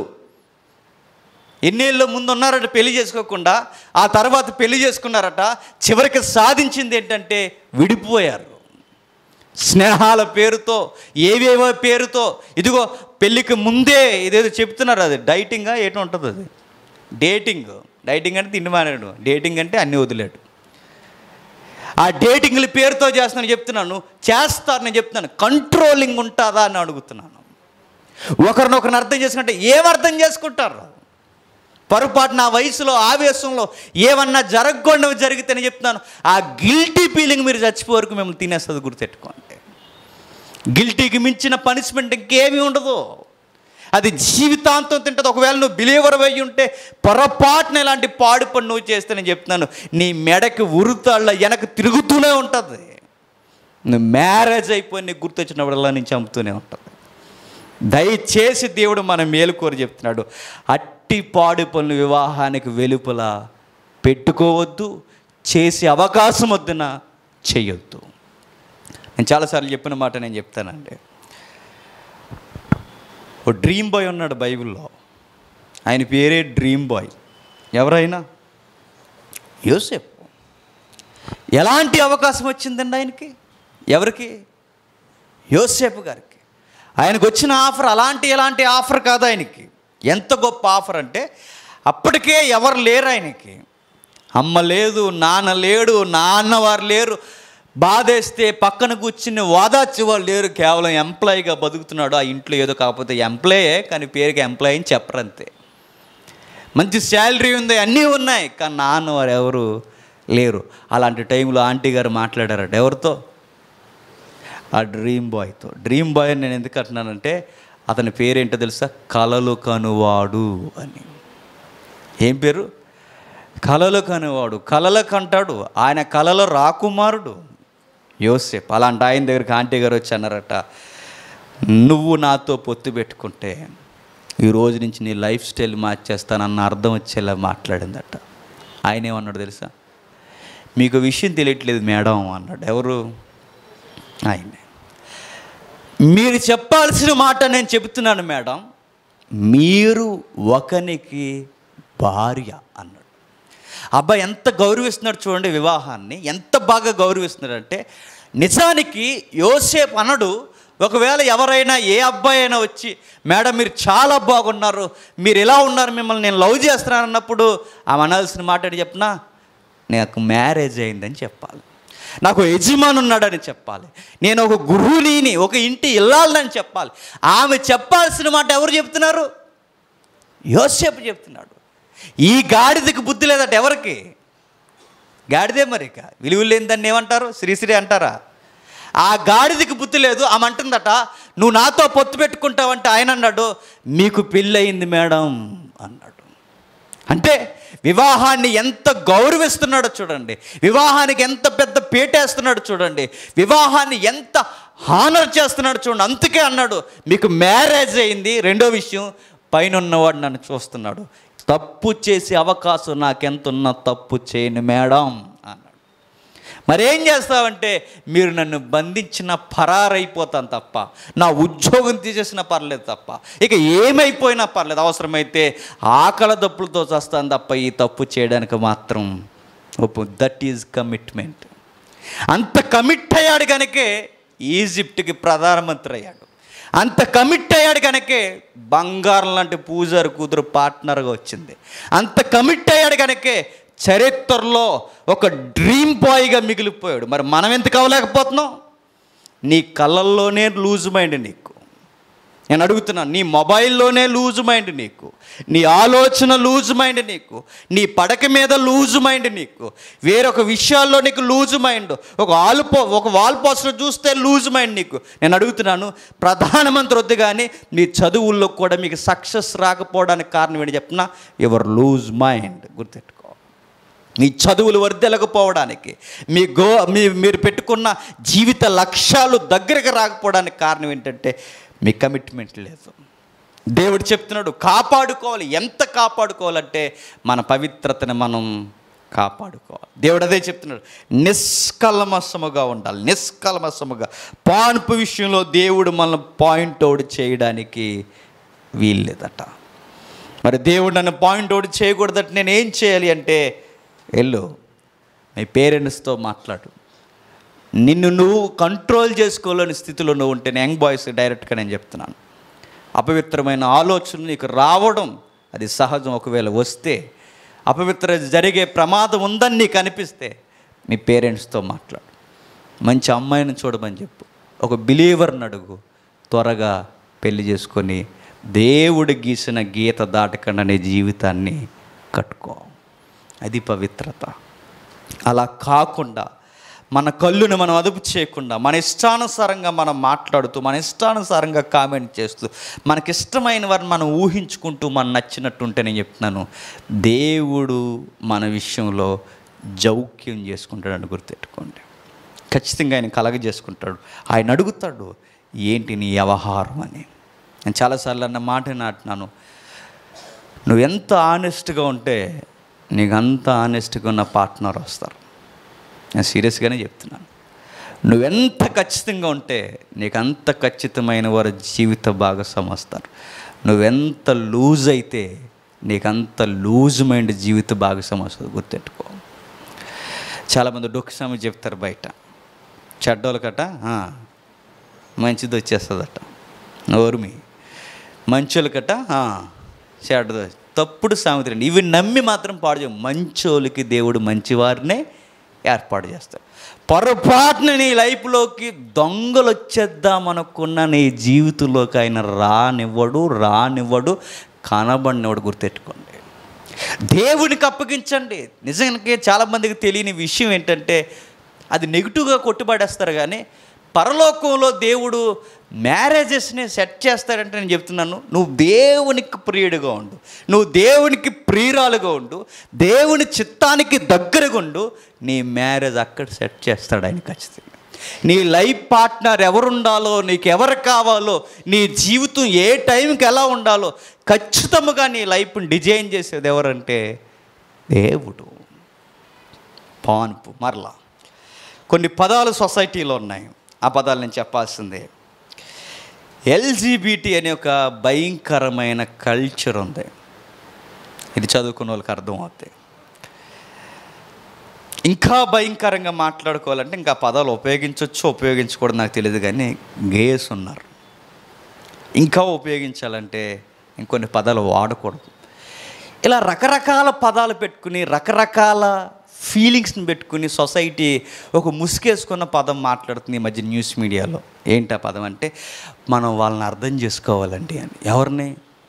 ఎన్నేళ్ళు ముందు ఉన్నారట పెళ్లి చేసుకోకుండా ఆ తర్వాత పెళ్లి చేసుకున్నారట చివరికి సాధించింది ఏంటంటే విడిపోయారు స్నేహాల పేరుతో ఏవేవో పేరుతో ఇదిగో పెళ్ళికి ముందే ఇదేదో చెప్తున్నారు అది డైటింగా ఏటో ఉంటుంది అది డేటింగ్ డైటింగ్ అంటే తిండి మానేడు డేటింగ్ అంటే అన్నీ వదిలేడు ఆ డేటింగ్ల పేరుతో చేస్తున్నాను చెప్తున్నాను చేస్తారు నేను చెప్తున్నాను కంట్రోలింగ్ ఉంటుందా అని అడుగుతున్నాను ఒకరినొకరిని అర్థం చేసుకుంటే ఏం అర్థం చేసుకుంటారు పొరపాటు నా వయసులో ఆవేశంలో ఏమన్నా జరగకుండా జరిగితేనే చెప్తున్నాను ఆ గిల్టీ ఫీలింగ్ మీరు చచ్చిపోవరకు మిమ్మల్ని తినేస్తుంది గుర్తెట్టుకోండి గిల్టీకి మించిన పనిష్మెంట్ ఇంకేమీ ఉండదు అది జీవితాంతం తింటుంది ఒకవేళ నువ్వు బిలీవర్ అయ్యి ఉంటే పొరపాటున ఇలాంటి పాడు పని నువ్వు చేస్తే నేను చెప్తున్నాను నీ మెడకి ఉరుతాళ్ళ వెనక తిరుగుతూనే ఉంటుంది నువ్వు మ్యారేజ్ అయిపోయి నీకు గుర్తొచ్చినప్పుడల్లా నేను చంపుతూనే ఉంటుంది దయచేసి దేవుడు మన మేలుకోరు చెప్తున్నాడు అట్టి పాడు పనులు వివాహానికి వెలుపల పెట్టుకోవద్దు చేసే అవకాశం వద్దున చేయొద్దు నేను చాలాసార్లు చెప్పిన మాట నేను చెప్తానండి ఓ డ్రీమ్ బాయ్ ఉన్నాడు బైబిల్లో ఆయన పేరే డ్రీమ్ బాయ్ ఎవరైనా యోసేపు ఎలాంటి అవకాశం వచ్చిందండి ఆయనకి ఎవరికి యోసేపు గారికి ఆయనకు వచ్చిన ఆఫర్ అలాంటి ఎలాంటి ఆఫర్ కాదు ఆయనకి ఎంత గొప్ప ఆఫర్ అంటే అప్పటికే ఎవరు లేరు ఆయనకి అమ్మ లేదు నాన్న లేడు నాన్న వారు లేరు బాధేస్తే పక్కన కూర్చుని వాదార్చి వాళ్ళు లేరు కేవలం ఎంప్లాయీగా బతుకుతున్నాడు ఆ ఇంట్లో ఏదో కాకపోతే ఎంప్లాయే కానీ పేరుకి ఎంప్లాయీ అని చెప్పరంతే మంచి శాలరీ ఉంది అన్నీ ఉన్నాయి కానీ నాన్న వారు ఎవరు లేరు అలాంటి టైంలో ఆంటీ గారు మాట్లాడారట ఎవరితో ఆ డ్రీమ్ బాయ్తో డ్రీమ్ బాయ్ అని నేను ఎందుకు అంటున్నానంటే అతని పేరేంటో తెలుసా కలలు కనువాడు అని ఏం పేరు కలలు కనువాడు కలల కంటాడు ఆయన కలలో రాకుమారుడు యోసేపు అలాంటి ఆయన దగ్గరికి ఆంటీ గారు వచ్చి అన్నారట నువ్వు నాతో పొత్తు పెట్టుకుంటే ఈ రోజు నుంచి నీ లైఫ్ స్టైల్ మార్చేస్తానన్న అర్థం వచ్చేలా మాట్లాడిందట ఆయన ఏమన్నాడు తెలుసా మీకు విషయం తెలియట్లేదు మేడం అన్నాడు ఎవరు ఆయనే మీరు చెప్పాల్సిన మాట నేను చెబుతున్నాను మేడం మీరు ఒకనికి భార్య అన్నాడు అబ్బాయి ఎంత గౌరవిస్తున్నాడు చూడండి వివాహాన్ని ఎంత బాగా గౌరవిస్తున్నాడు అంటే నిజానికి యోసేపు అనడు ఒకవేళ ఎవరైనా ఏ అబ్బాయి అయినా వచ్చి మేడం మీరు చాలా బాగున్నారు మీరు ఎలా ఉన్నారు మిమ్మల్ని నేను లవ్ చేస్తున్నాను అన్నప్పుడు ఆమె అనాల్సిన మాట ఏంటి చెప్పినా నాకు మ్యారేజ్ అయిందని చెప్పాలి నాకు యజమాని ఉన్నాడని చెప్పాలి నేను ఒక గురువుని ఒక ఇంటి ఇల్లాలని చెప్పాలి ఆమె చెప్పాల్సిన మాట ఎవరు చెప్తున్నారు యోసేపు చెప్తున్నాడు ఈ గాడిదకి బుద్ధి లేదట ఎవరికి గాడిదే మరి ఇక విలువ లేని దాన్ని ఏమంటారు శ్రీశ్రీ అంటారా ఆ గాడిదకి బుద్ధి లేదు ఆమె అంటుందట నువ్వు నాతో పొత్తు పెట్టుకుంటావంటే ఆయన అన్నాడు మీకు పెళ్ళయింది మేడం అన్నాడు అంటే వివాహాన్ని ఎంత గౌరవిస్తున్నాడో చూడండి వివాహానికి ఎంత పెద్ద పేటేస్తున్నాడు చూడండి వివాహాన్ని ఎంత హానర్ చేస్తున్నాడు చూడండి అందుకే అన్నాడు మీకు మ్యారేజ్ అయింది రెండో విషయం పైన ఉన్నవాడు నన్ను చూస్తున్నాడు తప్పు చేసే అవకాశం నాకెంత ఉన్నా తప్పు చేయను మేడం అన్నాడు మరేం చేస్తావంటే మీరు నన్ను బంధించిన పరారైపోతాను తప్ప నా ఉద్యోగం తీసేసిన పర్లేదు తప్ప ఇక ఏమైపోయినా పర్లేదు అవసరమైతే ఆకల దప్పులతో చేస్తాను తప్ప ఈ తప్పు చేయడానికి మాత్రం ఒప్పు దట్ ఈజ్ కమిట్మెంట్ అంత కమిట్ అయ్యాడు కనుకే ఈజిప్ట్కి ప్రధానమంత్రి అయ్యాడు అంత కమిట్ అయ్యాడు కనుకే బంగారం లాంటి పూజారి కూతురు పార్ట్నర్గా వచ్చింది అంత కమిట్ అయ్యాడు కనుకే చరిత్రలో ఒక డ్రీమ్ బాయ్గా మిగిలిపోయాడు మరి మనం ఎందుకు అవ్వలేకపోతున్నాం నీ కళ్ళల్లోనే లూజ్ మైండ్ నీకు నేను అడుగుతున్నాను నీ మొబైల్లోనే లూజ్ మైండ్ నీకు నీ ఆలోచన లూజ్ మైండ్ నీకు నీ పడక మీద లూజ్ మైండ్ నీకు వేరొక విషయాల్లో నీకు లూజ్ మైండ్ ఒక ఆలు పో ఒక వాల్ పోస్టర్ చూస్తే లూజ్ మైండ్ నీకు నేను అడుగుతున్నాను ప్రధానమంత్రి వద్దు కానీ మీ చదువుల్లో కూడా మీకు సక్సెస్ రాకపోవడానికి కారణం ఏంటి చెప్తున్నా యువర్ లూజ్ మైండ్ గుర్తెట్టుకో మీ చదువులు వర్దెలకపోవడానికి మీ గో మీ మీరు పెట్టుకున్న జీవిత లక్ష్యాలు దగ్గరకు రాకపోవడానికి కారణం ఏంటంటే మీ కమిట్మెంట్ లేదు దేవుడు చెప్తున్నాడు కాపాడుకోవాలి ఎంత కాపాడుకోవాలంటే మన పవిత్రతని మనం కాపాడుకోవాలి దేవుడు అదే చెప్తున్నాడు నిష్కల్మసముగా ఉండాలి నిష్కల్మసముగా పాన్పు విషయంలో దేవుడు మనల్ని పాయింట్ అవుట్ చేయడానికి వీల్లేదట మరి దేవుడు నన్ను పాయింట్ అవుట్ చేయకూడదట నేను ఏం చేయాలి అంటే వెళ్ళు మీ పేరెంట్స్తో మాట్లాడు నిన్ను నువ్వు కంట్రోల్ చేసుకోలేని స్థితిలో నువ్వు ఉంటే నేను యంగ్ బాయ్స్ డైరెక్ట్గా నేను చెప్తున్నాను అపవిత్రమైన ఆలోచనలు నీకు రావడం అది సహజం ఒకవేళ వస్తే అపవిత్ర జరిగే ప్రమాదం ఉందని నీకు అనిపిస్తే మీ పేరెంట్స్తో మాట్లాడు మంచి అమ్మాయిని చూడమని చెప్పు ఒక బిలీవర్ని అడుగు త్వరగా పెళ్లి చేసుకొని దేవుడు గీసిన గీత దాటకుండా నీ జీవితాన్ని కట్టుకో అది పవిత్రత అలా కాకుండా మన కళ్ళును మనం అదుపు చేయకుండా మన ఇష్టానుసారంగా మనం మాట్లాడుతూ మన ఇష్టానుసారంగా కామెంట్ చేస్తూ మనకి ఇష్టమైన వారిని మనం ఊహించుకుంటూ మనం నచ్చినట్టు ఉంటే నేను చెప్తున్నాను దేవుడు మన విషయంలో జౌక్యం చేసుకుంటాడని గుర్తెట్టుకోండి ఖచ్చితంగా ఆయన కలగజేసుకుంటాడు ఆయన అడుగుతాడు ఏంటి నీ వ్యవహారం అని నేను చాలాసార్లు అన్న మాట నాటినాను నువ్వు ఎంత ఆనెస్ట్గా ఉంటే నీకు అంత ఆనెస్ట్గా ఉన్న పార్ట్నర్ వస్తారు నేను సీరియస్గానే చెప్తున్నాను నువ్వెంత ఖచ్చితంగా ఉంటే నీకు అంత ఖచ్చితమైన వారి జీవిత భాగస్వామి వస్తారు నువ్వెంత లూజ్ అయితే నీకు అంత లూజ్ మైండ్ జీవిత భాగస్వామి వస్తుంది గుర్తెట్టుకో చాలామంది డొక్కు సమయం చెప్తారు బయట చెడ్డోళ్ళ కట "ఆ, మంచిది వచ్చేస్తుందట నోరుమి మంచోళ్ళ కట "ఆ, చెడ్డది తప్పుడు సామెతలు ఇవి నమ్మి మాత్రం పాడు చేయవు మంచోళ్ళకి దేవుడు మంచివారినే ఏర్పాటు చేస్తాడు పొరపాటున నీ లైఫ్లోకి దొంగలు వచ్చేద్దామనుకున్న నీ జీవితంలోకి ఆయన రానివ్వడు రానివ్వడు కనబడినవాడు గుర్తెట్టుకోండి దేవునికి అప్పగించండి నిజానికి చాలామందికి తెలియని విషయం ఏంటంటే అది నెగిటివ్గా కొట్టుబడేస్తారు కానీ పరలోకంలో దేవుడు మ్యారేజెస్ని సెట్ చేస్తాడంటే నేను చెప్తున్నాను నువ్వు దేవునికి ప్రియుడిగా ఉండు నువ్వు దేవునికి ప్రియురాలుగా ఉండు దేవుని చిత్తానికి దగ్గరగా ఉండు నీ మ్యారేజ్ అక్కడ సెట్ చేస్తాడు ఆయన ఖచ్చితంగా నీ లైఫ్ పార్ట్నర్ ఎవరుండాలో నీకు ఎవరు కావాలో నీ జీవితం ఏ టైంకి ఎలా ఉండాలో ఖచ్చితంగా నీ లైఫ్ని డిజైన్ చేసేది ఎవరంటే దేవుడు పాన్పు మరలా కొన్ని పదాలు సొసైటీలో ఉన్నాయి ఆ పదాలు నేను చెప్పాల్సిందే ఎల్జీబీటీ అనే ఒక భయంకరమైన కల్చర్ ఉంది ఇది చదువుకున్న వాళ్ళకి అర్థం అవుతాయి ఇంకా భయంకరంగా మాట్లాడుకోవాలంటే ఇంకా పదాలు ఉపయోగించవచ్చు ఉపయోగించకూడదు నాకు తెలియదు కానీ గేస్ ఉన్నారు ఇంకా ఉపయోగించాలంటే ఇంకొన్ని పదాలు వాడకూడదు ఇలా రకరకాల పదాలు పెట్టుకుని రకరకాల ఫీలింగ్స్ని పెట్టుకుని సొసైటీ ఒక ముసుగేసుకున్న పదం మాట్లాడుతుంది ఈ మధ్య న్యూస్ మీడియాలో ఏంటి ఆ పదం అంటే మనం వాళ్ళని అర్థం చేసుకోవాలండి అని ఎవరిని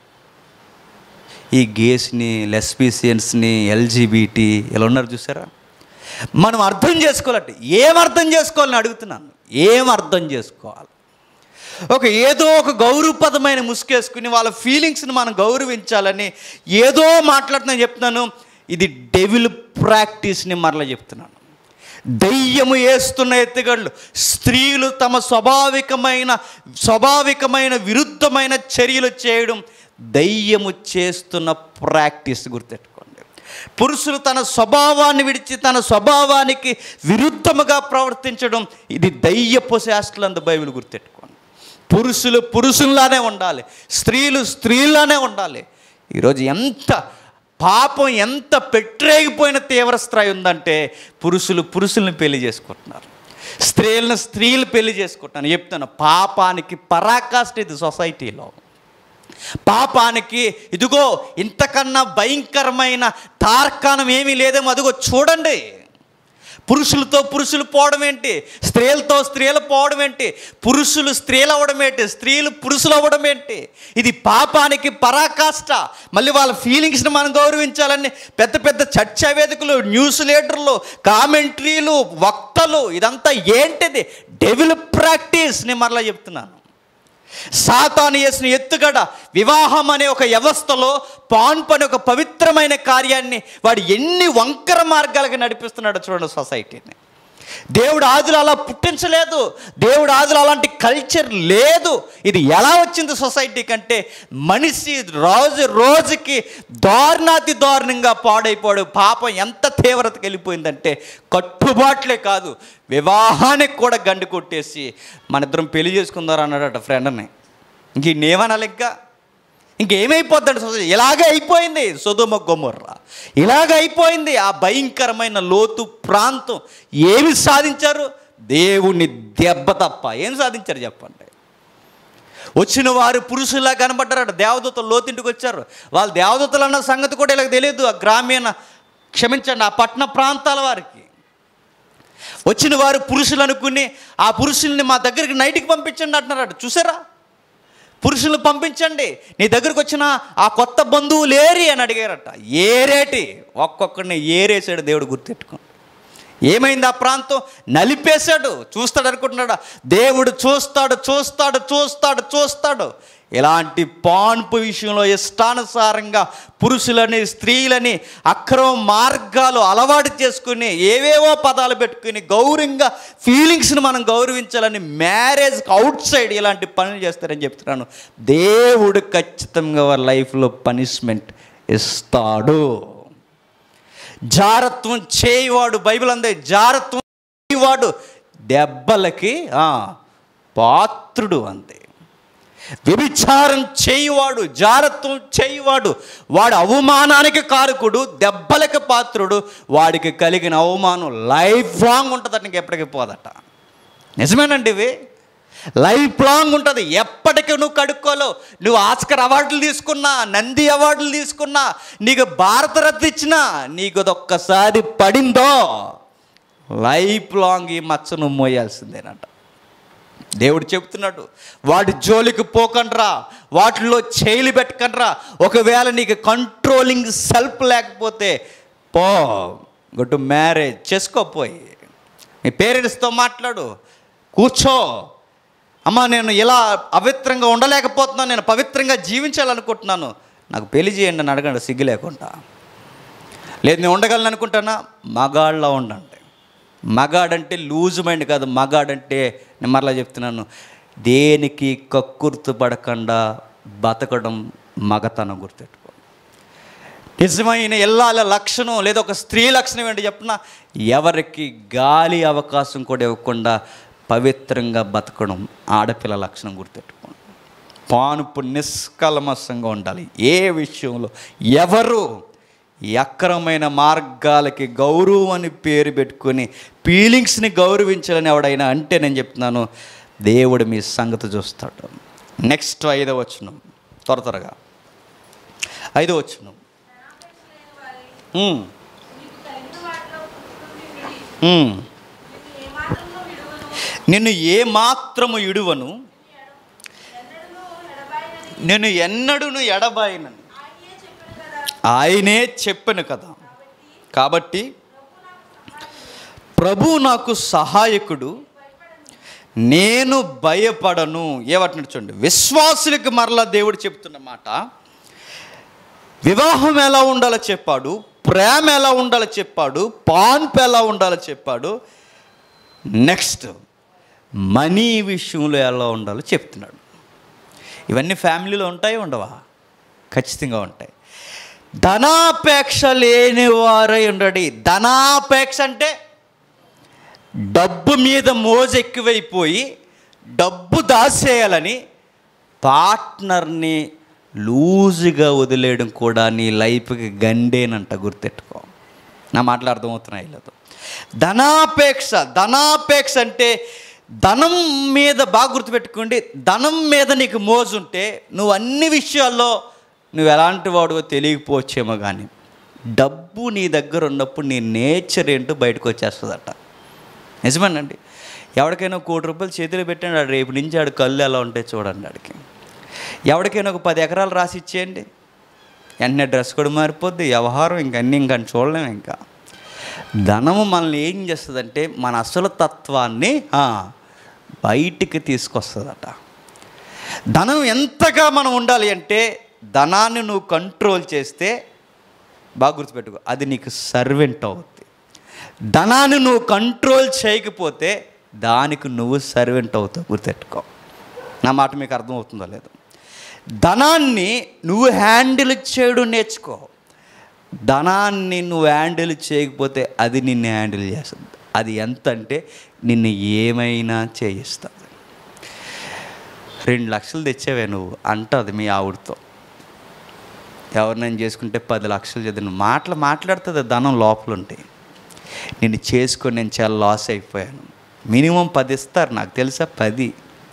ఈ గేస్ని లెస్బీసియన్స్ని ఎల్జీబీటీ ఇలా ఉన్నారు చూసారా మనం అర్థం చేసుకోవాలంటే ఏం అర్థం చేసుకోవాలని అడుగుతున్నాను ఏం అర్థం చేసుకోవాలి ఒక ఏదో ఒక గౌరవపదమైన ముసుకేసుకుని వాళ్ళ ఫీలింగ్స్ని మనం గౌరవించాలని ఏదో మాట్లాడుతున్నాను చెప్తున్నాను ఇది డెవిల్ ప్రాక్టీస్ని మరలా చెప్తున్నాను దయ్యము వేస్తున్న ఎత్తుగళ్ళు స్త్రీలు తమ స్వాభావికమైన స్వాభావికమైన విరుద్ధమైన చర్యలు చేయడం దయ్యము చేస్తున్న ప్రాక్టీస్ గుర్తెట్టుకోండి పురుషులు తన స్వభావాన్ని విడిచి తన స్వభావానికి విరుద్ధముగా ప్రవర్తించడం ఇది దయ్యపు శాస్త్రులందు బైబిల్ గుర్తెట్టుకోండి పురుషులు పురుషుల్లానే ఉండాలి స్త్రీలు స్త్రీలానే ఉండాలి ఈరోజు ఎంత పాపం ఎంత పెట్టరేగిపోయిన తీవ్ర స్థాయి ఉందంటే పురుషులు పురుషుల్ని పెళ్లి చేసుకుంటున్నారు స్త్రీలను స్త్రీలు పెళ్లి చేసుకుంటున్నారు చెప్తాను పాపానికి పరాకాష్ట ఇది సొసైటీలో పాపానికి ఇదిగో ఇంతకన్నా భయంకరమైన తార్కాణం ఏమీ లేదేమో అదిగో చూడండి పురుషులతో పురుషులు పోవడం ఏంటి స్త్రీలతో స్త్రీలు పోవడం ఏంటి పురుషులు స్త్రీలు అవ్వడం ఏంటి స్త్రీలు పురుషులు అవ్వడం ఏంటి ఇది పాపానికి పరాకాష్ట మళ్ళీ వాళ్ళ ఫీలింగ్స్ని మనం గౌరవించాలని పెద్ద పెద్ద చర్చా వేదికలు న్యూస్ లీడర్లు కామెంట్రీలు వక్తలు ఇదంతా ఏంటిది డెవిల్ ప్రాక్టీస్ నేను మరలా చెప్తున్నాను సాతాను చేసిన ఎత్తుగడ వివాహం అనే ఒక వ్యవస్థలో పాన్పు అనే ఒక పవిత్రమైన కార్యాన్ని వాడు ఎన్ని వంకర మార్గాలకు నడిపిస్తున్నాడో చూడండి సొసైటీని దేవుడు ఆదులు అలా పుట్టించలేదు దేవుడు ఆదులు అలాంటి కల్చర్ లేదు ఇది ఎలా వచ్చింది సొసైటీ కంటే మనిషి రోజు రోజుకి దారుణాతి దారుణంగా పాడైపోయాడు పాపం ఎంత తీవ్రతకి వెళ్ళిపోయిందంటే కట్టుబాట్లే కాదు వివాహానికి కూడా గండి కొట్టేసి మన ఇద్దరం పెళ్లి చేసుకుందారు అన్నాడట ఫ్రెండ్ని ఇంక నేమనాలి ఇంకా ఇంకేమైపోద్దండి సొసైటీ ఇలాగే అయిపోయింది సుధుమ గొమ్మర్ర ఇలాగ అయిపోయింది ఆ భయంకరమైన లోతు ప్రాంతం ఏమి సాధించారు దేవుణ్ణి దెబ్బ తప్ప ఏం సాధించారు చెప్పండి వచ్చిన వారు పురుషులా కనబడ్డారట దేవదూతలు లోతింటికి వచ్చారు వాళ్ళు దేవదూతలు అన్న సంగతి కూడా ఇలా తెలియదు ఆ గ్రామీణ క్షమించండి ఆ పట్టణ ప్రాంతాల వారికి వచ్చిన వారు పురుషులు అనుకుని ఆ పురుషుల్ని మా దగ్గరికి నైట్కి పంపించండి అంటున్నారట చూసారా పురుషులు పంపించండి నీ దగ్గరకు వచ్చిన ఆ కొత్త బంధువు లేరి అని అడిగారట ఏరేటి ఒక్కొక్కడిని ఏరేసాడు దేవుడు గుర్తెట్టుకో ఏమైంది ఆ ప్రాంతం నలిపేశాడు చూస్తాడు అనుకుంటున్నాడా దేవుడు చూస్తాడు చూస్తాడు చూస్తాడు చూస్తాడు ఇలాంటి పాన్పు విషయంలో ఇష్టానుసారంగా పురుషులని స్త్రీలని అక్రమ మార్గాలు అలవాటు చేసుకుని ఏవేవో పదాలు పెట్టుకుని గౌరవంగా ఫీలింగ్స్ని మనం గౌరవించాలని మ్యారేజ్కి అవుట్ సైడ్ ఇలాంటి పనులు చేస్తారని చెప్తున్నాను దేవుడు ఖచ్చితంగా వారి లైఫ్లో పనిష్మెంట్ ఇస్తాడు జారత్వం చేయవాడు బైబిల్ అందే జారత్వం చేయవాడు దెబ్బలకి ఆ, పాత్రుడు అంతే వ్యభిచారం చేయువాడు జారత్వం చేయువాడు వాడు అవమానానికి కారకుడు దెబ్బలకి పాత్రుడు వాడికి కలిగిన అవమానం లైఫ్ లాంగ్ ఉంటుంది నీకు ఎప్పటికీ పోదట నిజమేనండి ఇవి లైఫ్ లాంగ్ ఉంటుంది ఎప్పటికీ నువ్వు కడుక్కోలేవు నువ్వు ఆస్కర్ అవార్డులు తీసుకున్నా నంది అవార్డులు తీసుకున్నా నీకు భారతరత్న ఇచ్చినా నీకు అది ఒక్కసారి పడిందో లైఫ్ లాంగ్ ఈ మచ్చ నువ్వు మోయాల్సిందేనట దేవుడు చెప్తున్నాడు వాటి జోలికి పోకండ్రా వాటిలో చేయలు పెట్టకండ్రా ఒకవేళ నీకు కంట్రోలింగ్ సెల్ఫ్ లేకపోతే పో గొట్టు మ్యారేజ్ చేసుకోపోయి మీ పేరెంట్స్తో మాట్లాడు కూర్చో అమ్మ నేను ఇలా అపవిత్రంగా ఉండలేకపోతున్నాను నేను పవిత్రంగా జీవించాలనుకుంటున్నాను నాకు పెళ్లి చేయండి అని అడగండి సిగ్గు లేకుండా లేదు నేను ఉండగలను అనుకుంటానా మగాళ్ళలో ఉండండి మగాడంటే లూజ్ మైండ్ కాదు మగాడంటే నేను మరలా చెప్తున్నాను దేనికి కక్కుర్తు పడకుండా బతకడం మగతనం గుర్తెట్టుకో నిజమైన ఎల్లాల లక్షణం లేదా ఒక స్త్రీ లక్షణం ఏంటి చెప్పిన ఎవరికి గాలి అవకాశం కూడా ఇవ్వకుండా పవిత్రంగా బతకడం ఆడపిల్ల లక్షణం గుర్తెట్టుకోండి పానుపు నిష్కల్మషంగా ఉండాలి ఏ విషయంలో ఎవరు ఈ అక్రమైన మార్గాలకి గౌరవం అని పేరు పెట్టుకొని ఫీలింగ్స్ని గౌరవించాలని ఎవడైనా అంటే నేను చెప్తున్నాను దేవుడు మీ సంగతి చూస్తాడు నెక్స్ట్ ఐదో వచనం త్వర త్వరగా ఐదో వచనం ఉమ్, ఉమ్. నిన్ను ఏ మాత్రము ఇడువను నేను ఎన్నడూను ఎడబాయినని ఆయనే చెప్పాను కదా కాబట్టి ప్రభు నాకు సహాయకుడు నేను భయపడను ఏమంటున్నాడు చూడండి విశ్వాసులకు మరలా దేవుడు చెప్తున్న మాట వివాహం ఎలా ఉండాలో చెప్పాడు ప్రేమ ఎలా ఉండాలో చెప్పాడు పాన్పు ఎలా ఉండాలో చెప్పాడు నెక్స్ట్ మనీ విషయంలో ఎలా ఉండాలో చెప్తున్నాడు ఇవన్నీ ఫ్యామిలీలో ఉంటాయి ఉండవా ఖచ్చితంగా ఉంటాయి ధనాపేక్ష లేని వారై ఉండడి ధనాపేక్ష అంటే డబ్బు మీద మోజు ఎక్కువైపోయి డబ్బు దాసేయాలని పార్ట్నర్ని లూజుగా వదిలేయడం కూడా నీ లైఫ్కి గండేనంట గుర్తెట్టుకో నా మాటలు అర్థమవుతున్నాయి లేదు ధనాపేక్ష ధనాపేక్ష అంటే ధనం మీద బాగా గుర్తుపెట్టుకోండి ధనం మీద నీకు మోజు ఉంటే నువ్వు అన్ని విషయాల్లో నువ్వు ఎలాంటి వాడువో తెలియకపోవచ్చేమో కానీ డబ్బు నీ దగ్గర ఉన్నప్పుడు నీ నేచర్ ఏంటో బయటకు వచ్చేస్తుందట నిజమేనండి ఎవరికైనా కోటి రూపాయలు చేతిలో పెట్టండి ఆడు రేపు నుంచి ఆడు కళ్ళు ఎలా ఉంటాయి చూడండి ఆడికి ఎవరికైనా ఒక పది ఎకరాలు రాసి ఇచ్చేయండి వెంటనే డ్రెస్ కూడా మారిపోద్ది వ్యవహారం ఇంక అన్నీ ఇంకా చూడలేము ఇంకా ధనము మనల్ని ఏం చేస్తుందంటే మన అసలు తత్వాన్ని ఆ, బయటికి తీసుకొస్తుందట ధనం ఎంతగా మనం ఉండాలి అంటే ధనాన్ని నువ్వు కంట్రోల్ చేస్తే బాగా గుర్తుపెట్టుకో అది నీకు సర్వెంట్ అవుద్ది ధనాన్ని నువ్వు కంట్రోల్ చేయకపోతే దానికి నువ్వు సర్వెంట్ అవుతావు గుర్తెట్టుకో నా మాట మీకు అర్థమవుతుందో లేదు ధనాన్ని నువ్వు హ్యాండిల్ చేయడం నేర్చుకో ధనాన్ని నువ్వు హ్యాండిల్ చేయకపోతే అది నిన్ను హ్యాండిల్ చేస్తుంది అది ఎంత అంటే నిన్ను ఏమైనా చేయిస్తుంది రెండు లక్షలు తెచ్చావే నువ్వు అంటది మీ ఆవిడతో ఎవరినైనా చేసుకుంటే పది లక్షలు చదివిన మాటలు మాట్లాడుతుంది ధనం లోపల ఉంటాయి నేను చేసుకొని నేను చాలా లాస్ అయిపోయాను మినిమం పది ఇస్తారు నాకు తెలుసా పది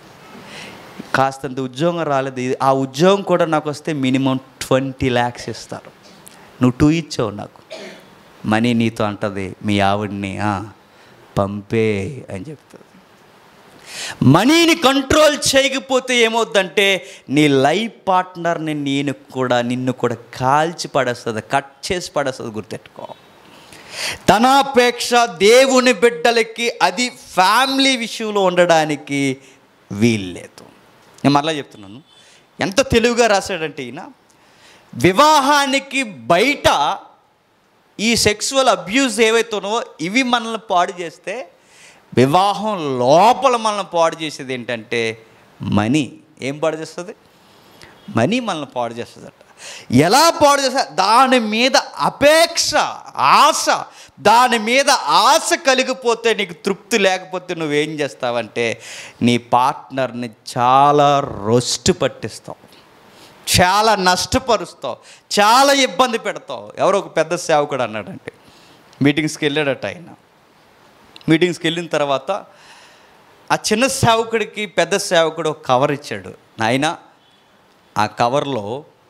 కాస్తంత ఉద్యోగం రాలేదు ఇది- ఆ ఉద్యోగం కూడా నాకు వస్తే మినిమం ట్వంటీ ల్యాక్స్ ఇస్తారు నువ్వు టూ ఇచ్చావు నాకు మనీ నీతో అంటది మీ ఆవిడ్ని "ఆ, పంపే అని చెప్తుంది మనీని కంట్రోల్ చేయకపోతే ఏమవుద్దంటే నీ లైఫ్ పార్ట్నర్ని నేను కూడా నిన్ను కూడా కాల్చి పడేస్తుంది కట్ చేసి పడేస్తుంది గుర్తెట్టుకో ధనాపేక్ష దేవుని బిడ్డలకి అది ఫ్యామిలీ విషయంలో ఉండడానికి వీల్లేదు నేను మరలా చెప్తున్నాను ఎంత తెలివిగా రాశాడంటే ఈయన వివాహానికి బయట ఈ సెక్సువల్ అబ్యూస్ ఏవైతే ఉన్నావో ఇవి మనల్ని పాడు చేస్తే వివాహం లోపల మనల్ని పాడు చేసేది ఏంటంటే మనీ ఏం పాడు చేస్తుంది మనీ మనల్ని పాడు చేస్తుందట ఎలా పాడు చేస్తా దాని మీద అపేక్ష ఆశ దాని మీద ఆశ కలిగిపోతే నీకు తృప్తి లేకపోతే నువ్వేం చేస్తావంటే నీ పార్ట్నర్ని చాలా రొస్టు పట్టిస్తావు చాలా నష్టపరుస్తావు చాలా ఇబ్బంది పెడతావు ఎవరో ఒక పెద్ద సేవకుడు అన్నాడంటే మీటింగ్స్కి వెళ్ళాడట ఆయన మీటింగ్స్కి వెళ్ళిన తర్వాత ఆ చిన్న సేవకుడికి పెద్ద సేవకుడు ఒక కవర్ ఇచ్చాడు నాయన ఆ కవర్లో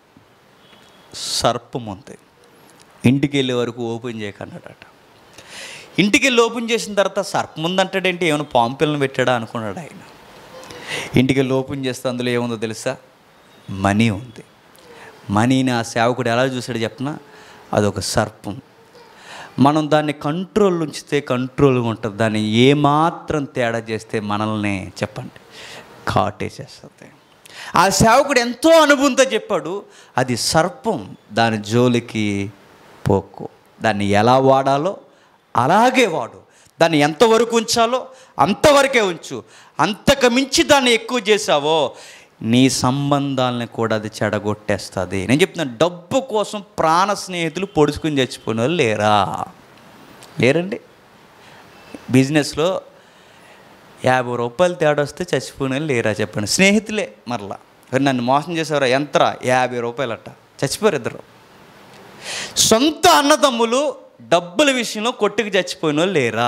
సర్పం ఉంది ఇంటికి వెళ్ళే వరకు ఓపెన్ చేయకన్నాడట ఇంటికి వెళ్ళి ఓపెన్ చేసిన తర్వాత సర్పం ఉందంటాడేంటి ఏమైనా పాము పిల్లని పెట్టాడా అనుకున్నాడు ఆయన ఇంటికి వెళ్ళి ఓపెన్ చేస్తే అందులో ఏముందో తెలుసా మనీ ఉంది మనీని ఆ సేవకుడు ఎలా చూసాడు చెప్పనా అదొక సర్పం మనం దాన్ని కంట్రోల్ ఉంచితే కంట్రోల్గా ఉంటుంది దాన్ని ఏమాత్రం తేడా చేస్తే మనల్ని చెప్పండి కాటేసేస్తుంది ఆ సేవకుడు ఎంతో అనుభవంతో చెప్పాడు అది సర్పం దాని జోలికి పోకు దాన్ని ఎలా వాడాలో అలాగే వాడు దాన్ని ఎంతవరకు ఉంచాలో అంతవరకే ఉంచు అంతకు మించి దాన్ని ఎక్కువ చేసావో నీ సంబంధాలని కూడా అది చెడగొట్టేస్తుంది నేను చెప్తున్నాను డబ్బు కోసం ప్రాణ స్నేహితులు పొడుచుకుని చచ్చిపోయిన వాళ్ళు లేరా లేరండి బిజినెస్లో యాభై రూపాయలు తేడా వస్తే చచ్చిపోయిన వాళ్ళు లేరా చెప్పండి స్నేహితులే మరలా "మరి నన్ను మోసం చేసేవారా ఎంతరా యాభై రూపాయలట చచ్చిపోయారు ఇద్దరు సొంత అన్నదమ్ములు డబ్బుల విషయంలో కొట్టుకు చచ్చిపోయిన వాళ్ళు లేరా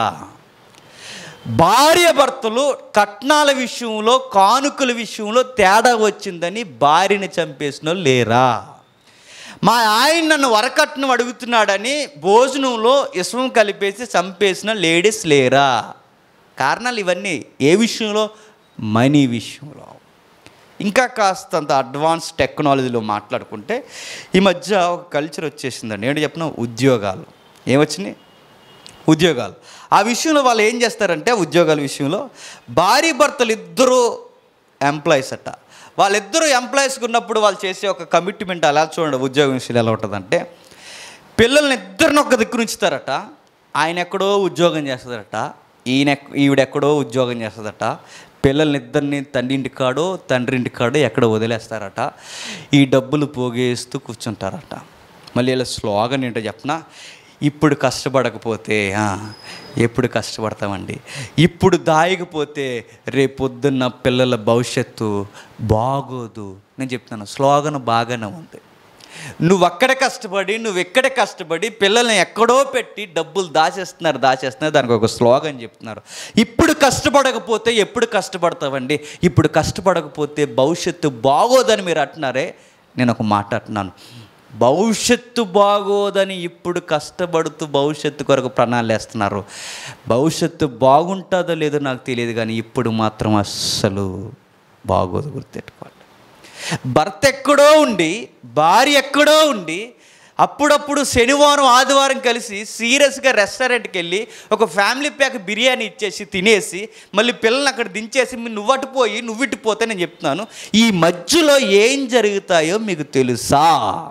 భార్య భర్తలు కట్నాల విషయంలో కానుకల విషయంలో తేడా వచ్చిందని భార్యని చంపేసిన వాళ్ళు లేరా మా ఆయన నన్ను వరకట్నం అడుగుతున్నాడని భోజనంలో ఇసువం కలిపేసి చంపేసిన లేడీస్ లేరా కారణాలు ఇవన్నీ ఏ విషయంలో మనీ విషయంలో ఇంకా కాస్తంత అడ్వాన్స్ టెక్నాలజీలో మాట్లాడుకుంటే ఈ మధ్య ఒక కల్చర్ వచ్చేసిందండి ఏంటి చెప్పిన ఉద్యోగాలు ఏమొచ్చినాయి ఉద్యోగాలు ఆ విషయంలో వాళ్ళు ఏం చేస్తారంటే ఉద్యోగాల విషయంలో భార్య భర్తలు ఇద్దరు ఎంప్లాయీస్ అట్ట వాళ్ళిద్దరూ ఎంప్లాయీస్కి ఉన్నప్పుడు వాళ్ళు చేసే ఒక కమిట్మెంట్ అలా చూడండి ఉద్యోగం విషయంలో ఎలా ఉంటుందంటే పిల్లల్ని ఇద్దరిని ఒక దిక్కు ఉంచుతారట ఆయన ఎక్కడో ఉద్యోగం చేస్తుందట ఈయన ఎక్- ఈవిడెక్కడో ఉద్యోగం చేస్తుందట పిల్లల్ని ఇద్దరిని తండ్రి ఇంటికాడో తండ్రి ఇంటికాడో ఎక్కడో వదిలేస్తారట ఈ డబ్బులు పోగేస్తూ కూర్చుంటారట మళ్ళీ ఇలా స్లోగన్ ఏంటో చెప్పనా ఇప్పుడు కష్టపడకపోతే ఆ, ఎప్పుడు కష్టపడతామండి ఇప్పుడు దాయకపోతే రేపొద్దున్న పిల్లల భవిష్యత్తు బాగోదు నేను చెప్తాను స్లోగన్ బాగానే ఉంది నువ్వు అక్కడ కష్టపడి నువ్వు ఎక్కడ కష్టపడి పిల్లల్ని ఎక్కడో పెట్టి డబ్బులు దాచేస్తున్నారు దాచేస్తున్నారు దానికి ఒక స్లోగన్ చెప్తున్నారు ఇప్పుడు కష్టపడకపోతే ఎప్పుడు కష్టపడతావండి ఇప్పుడు కష్టపడకపోతే భవిష్యత్తు బాగోదని మీరు అంటున్నారే నేను ఒక మాట అంటున్నాను భవిష్యత్తు బాగోదని ఇప్పుడు కష్టపడుతూ భవిష్యత్తు కొరకు ప్రణాళిక వేస్తున్నారు భవిష్యత్తు బాగుంటుందో లేదో నాకు తెలియదు కానీ ఇప్పుడు మాత్రం అస్సలు బాగోదు గుర్తెట్టుకోవాలి భర్త ఎక్కడో ఉండి భార్య ఎక్కడో ఉండి అప్పుడప్పుడు శనివారం ఆదివారం కలిసి సీరియస్గా రెస్టారెంట్కి వెళ్ళి ఒక ఫ్యామిలీ ప్యాక్ బిర్యానీ ఇచ్చేసి తినేసి మళ్ళీ పిల్లల్ని అక్కడ దించేసి "మీ నువ్వు అటు పోయి నువ్వు ఇటు పోతే నేను చెప్తున్నాను ఈ మధ్యలో ఏం జరుగుతాయో మీకు తెలుసా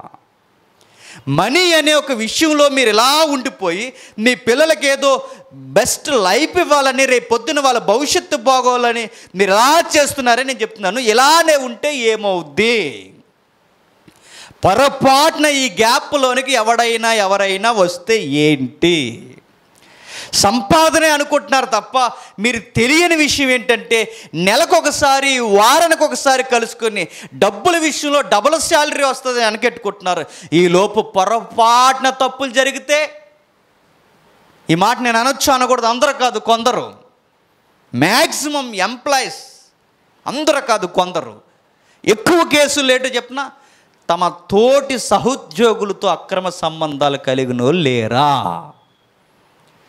మనీ అనే ఒక విషయంలో మీరు ఇలా ఉండిపోయి మీ పిల్లలకి ఏదో బెస్ట్ లైఫ్ ఇవ్వాలని రేపు పొద్దున వాళ్ళ భవిష్యత్తు బాగోవాలని మీరు ఎలా చేస్తున్నారని నేను చెప్తున్నాను ఇలానే ఉంటే ఏమవుద్ది పొరపాటున ఈ గ్యాప్లోనికి ఎవడైనా ఎవరైనా వస్తే ఏంటి సంపాదనే అనుకుంటున్నారు తప్ప మీరు తెలియని విషయం ఏంటంటే నెలకు ఒకసారి వారానికి ఒకసారి కలుసుకొని డబ్బుల విషయంలో డబుల్ శాలరీ వస్తుంది అనుకెట్టుకుంటున్నారు ఈ లోపు పొరపాటున తప్పులు జరిగితే ఈ మాట నేను అనొచ్చు అనకూడదు అందరూ కాదు కొందరు మ్యాక్సిమం ఎంప్లాయీస్ అందరూ కాదు కొందరు ఎక్కువ కేసులు ఏంటో చెప్పిన తమ తోటి సహోద్యోగులతో అక్రమ సంబంధాలు కలిగిన వాళ్ళు లేరా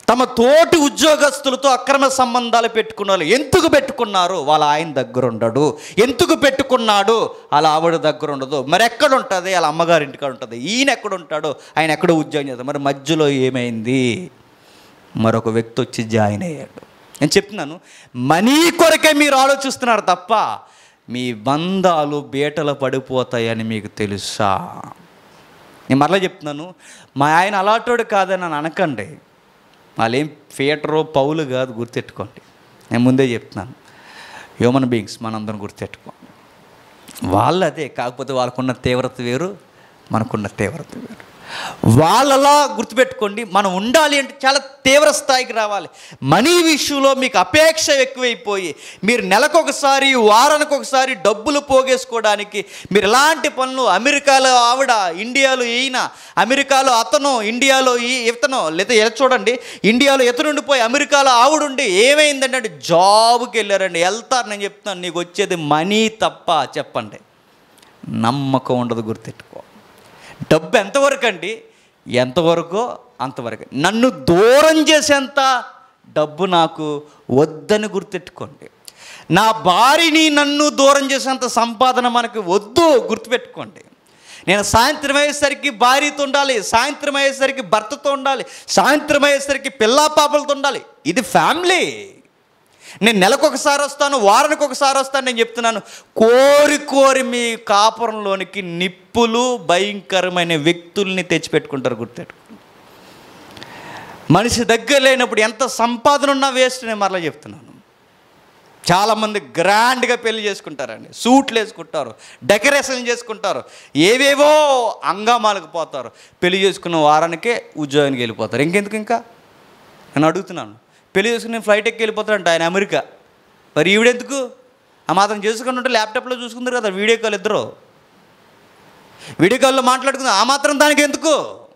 తమ తోటి ఉద్యోగస్తులతో అక్రమ సంబంధాలు పెట్టుకున్న వాళ్ళు ఎందుకు పెట్టుకున్నారు వాళ్ళ ఆయన దగ్గర ఉండడు ఎందుకు పెట్టుకున్నాడు వాళ్ళ ఆవిడ దగ్గర ఉండదు మరి ఎక్కడ ఉంటుంది వాళ్ళ అమ్మగారి ఇంటికాడ ఉంటుంది ఈయన ఎక్కడ ఉంటాడు ఆయన ఎక్కడ ఉద్యోగం చేస్తాడు మరి మధ్యలో ఏమైంది మరొక వ్యక్తి వచ్చి జాయిన్ అయ్యాడు నేను చెప్తున్నాను మనీ కొరకే మీరు ఆలోచిస్తున్నారు తప్ప మీ బంధాలు బీటలు పడిపోతాయని మీకు తెలుసా నేను మరలా చెప్తున్నాను మా ఆయన అలాంటోడు కాదని నన్ను అనకండి వాళ్ళేం థియేటరో పౌలు కాదు గుర్తెట్టుకోండి నేను ముందే చెప్తున్నాను హ్యూమన్ బీయింగ్స్ మనందరం గుర్తెట్టుకోండి వాళ్ళు అదే కాకపోతే వాళ్ళకున్న తీవ్రత వేరు మనకున్న తీవ్రత వేరు వాళ్ళలా గుర్తుపెట్టుకోండి మనం ఉండాలి అంటే చాలా తీవ్ర స్థాయికి రావాలి మనీ విషయంలో మీకు అపేక్ష ఎక్కువైపోయి మీరు నెలకొకసారి వారానికి ఒకసారి డబ్బులు పోగేసుకోవడానికి మీరు ఎలాంటి పనులు అమెరికాలో ఆవిడ ఇండియాలో ఈయన అమెరికాలో అతను ఇండియాలో ఈ ఇతను లేదా ఇలా చూడండి ఇండియాలో ఇతను ఉండిపోయి అమెరికాలో ఆవిడ ఉండి ఏమైందంటే అంటే జాబ్కి వెళ్ళారండి వెళ్తారు నేను చెప్తున్నాను నీకు వచ్చేది మనీ తప్ప చెప్పండి నమ్మకం ఉండదు గుర్తెట్టుకో డబ్బు ఎంతవరకు అండి ఎంతవరకో అంతవరకు నన్ను దూరం చేసేంత డబ్బు నాకు వద్దని గుర్తెట్టుకోండి నా భార్యని నన్ను దూరం చేసేంత సంపాదన మనకి వద్దు గుర్తుపెట్టుకోండి నేను సాయంత్రం అయ్యేసరికి భార్యతో ఉండాలి సాయంత్రం అయ్యేసరికి భర్తతో ఉండాలి సాయంత్రం అయ్యేసరికి పిల్లా పాపలతో ఉండాలి ఇది ఫ్యామిలీ నేను నెలకు ఒకసారి వస్తాను వారానికి ఒకసారి వస్తాను నేను చెప్తున్నాను కోరి కోరి మీ కాపురంలోనికి నిప్పులు భయంకరమైన వ్యక్తుల్ని తెచ్చిపెట్టుకుంటారు గుర్తెట్టు మనిషి దగ్గర లేనప్పుడు ఎంత సంపాదన ఉన్నా వేస్ట్ నేను మరలా చెప్తున్నాను చాలామంది గ్రాండ్గా పెళ్లి చేసుకుంటారండి సూట్లు వేసుకుంటారు డెకరేషన్ చేసుకుంటారు ఏవేవో అంగామాలకు పోతారు పెళ్లి చేసుకున్న వారానికే ఉద్యోగానికి వెళ్ళిపోతారు ఇంకెందుకు ఇంకా నేను అడుగుతున్నాను పెళ్లి చేసుకుని ఫ్లైట్ ఎక్కి వెళ్ళిపోతాడంట ఆయన అమెరికా మరి ఈవిడెందుకు ఆ మాత్రం చేసుకుంటుంటే ల్యాప్టాప్లో చూసుకుందరు కదా వీడియో కాల్ ఇద్దరు వీడియో కాల్లో మాట్లాడుకుందాం ఆ మాత్రం దానికి ఎందుకు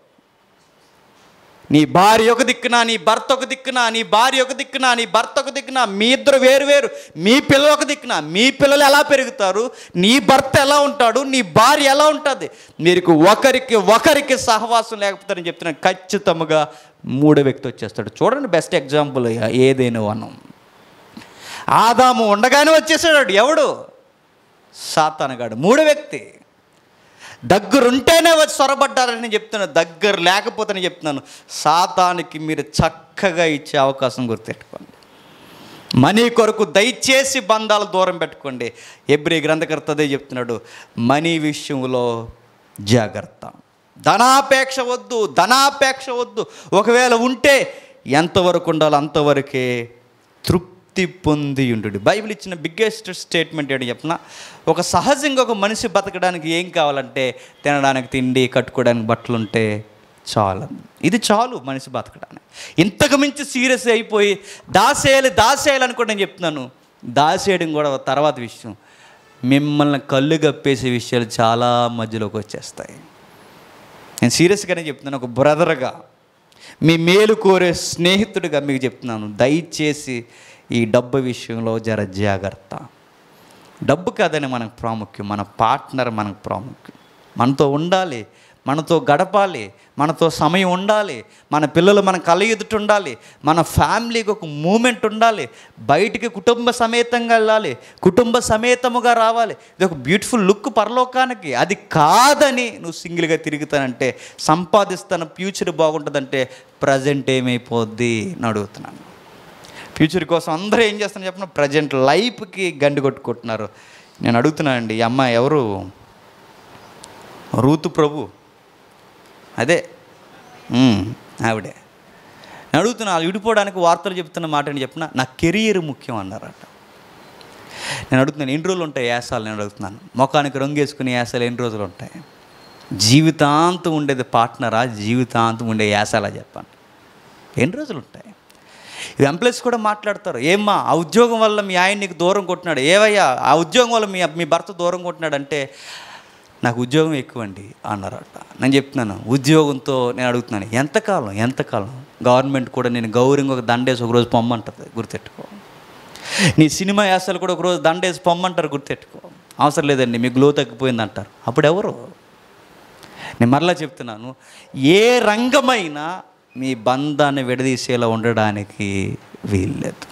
నీ భార్య ఒక దిక్కున నీ భర్త ఒక దిక్కున నీ భార్య ఒక దిక్కున నీ భర్త ఒక దిక్కున మీ ఇద్దరు వేరు వేరు మీ పిల్లలు ఒక దిక్కున మీ పిల్లలు ఎలా పెరుగుతారు నీ భర్త ఎలా ఉంటాడు నీ భార్య ఎలా ఉంటుంది మీకు ఒకరికి ఒకరికి సహవాసం లేకపోతారని చెప్తున్నాను ఖచ్చితంగా మూడో వ్యక్తి వచ్చేస్తాడు చూడండి బెస్ట్ ఎగ్జాంపుల్ ఏదైనా వనం ఆదాము ఉండగానే వచ్చేసాడు ఎవడు సాతానగాడు మూడో వ్యక్తి దగ్గరుంటేనే వచ్చి సొరబడ్డారని నేను చెప్తున్నాను దగ్గర లేకపోతే నేను చెప్తున్నాను సాతానికి మీరు చక్కగా ఇచ్చే అవకాశం గుర్తెట్టుకోండి మనీ కొరకు దయచేసి బంధాలు దూరం పెట్టుకోండి ఎబ్రి గ్రంథకర్త అదే చెప్తున్నాడు మనీ విషయంలో జాగ్రత్త ధనాపేక్ష వద్దు ధనాపేక్ష వద్దు ఒకవేళ ఉంటే ఎంతవరకు ఉండాలో అంతవరకే తృప్తి పొంది ఉండు బైబిల్ ఇచ్చిన బిగ్గెస్ట్ స్టేట్మెంట్ ఏంటి చెప్పిన ఒక సహజంగా ఒక మనిషి బతకడానికి ఏం కావాలంటే తినడానికి తిండి కట్టుకోవడానికి బట్టలు ఉంటే చాలు ఇది చాలు మనిషి బతకడానికి ఇంతకు మించి సీరియస్ అయిపోయి దాసేయాలి దాసేయాలి అనుకోండి నేను చెప్తున్నాను దాసేయడం కూడా తర్వాత విషయం మిమ్మల్ని కళ్ళు కప్పేసే విషయాలు చాలా మధ్యలోకి వచ్చేస్తాయి నేను సీరియస్గానే చెప్తున్నాను ఒక బ్రదర్గా మీ మేలు కోరే స్నేహితుడిగా మీకు చెప్తున్నాను దయచేసి ఈ డబ్బు విషయంలో జర జాగ్రత్త డబ్బు కాదని మనకు ప్రాముఖ్యం మన పార్ట్నర్ మనకు ప్రాముఖ్యం మనతో ఉండాలి మనతో గడపాలి మనతో సమయం ఉండాలి మన పిల్లలు మన కళ్ళ ఎదుట ఉండాలి మన ఫ్యామిలీకి ఒక మూమెంట్ ఉండాలి బయటికి కుటుంబ సమేతంగా వెళ్ళాలి కుటుంబ సమేతముగా రావాలి ఇది ఒక బ్యూటిఫుల్ లుక్ పరలోకానికి అది కాదని నువ్వు సింగిల్గా తిరుగుతానంటే సంపాదిస్తాను ఫ్యూచర్ బాగుంటుందంటే ప్రజెంట్ ఏమైపోద్ది అని అడుగుతున్నాను ఫ్యూచర్ కోసం అందరూ ఏం చేస్తున్నారు చెప్పిన ప్రజెంట్ లైఫ్కి గండి కొట్టుకుంటున్నారు నేను అడుగుతున్నానండి ఈ అమ్మాయి ఎవరు రూతు ప్రభు అదే ఉమ్, ఆవిడే నేను అడుగుతున్నా వాళ్ళు విడిపోవడానికి వార్తలు చెప్తున్న మాట అని చెప్పిన నా కెరీర్ ముఖ్యం అన్నారట నేను అడుగుతున్నాను ఎన్ని రోజులు ఉంటాయి యాసాలు నేను అడుగుతున్నాను ముఖానికి రంగు వేసుకునే యాసాలు ఎన్ని రోజులు ఉంటాయి జీవితాంతం ఉండేది పార్ట్నరా జీవితాంతం ఉండే యాసాలా చెప్పండి ఎన్ని రోజులు ఉంటాయి ఎంప్లాయీస్ కూడా మాట్లాడతారు ఏమ్మా ఆ ఉద్యోగం వల్ల మీ ఆయన నీకు దూరం కొట్టినాడు ఏవయ్యా ఆ ఉద్యోగం వల్ల మీ మీ భర్త దూరం కొట్టినాడు అంటే నాకు ఉద్యోగం ఎక్కువండి అన్నారట నేను చెప్తున్నాను ఉద్యోగంతో నేను అడుగుతున్నాను ఎంతకాలం ఎంతకాలం గవర్నమెంట్ కూడా నేను గౌరవంగా ఒక దండేసి ఒకరోజు పొమ్మంటుంది గుర్తెట్టుకో నీ సినిమా యాసలు కూడా ఒకరోజు దండేసి పొమ్మంటారు గుర్తెట్టుకో అవసరం లేదండి మీ గ్లో తగ్గిపోయింది అంటారు అప్పుడు ఎవరు నేను మరలా చెప్తున్నాను ఏ రంగమైనా మీ బంధాన్ని విడదీసేలా ఉండడానికి వీల్లేదు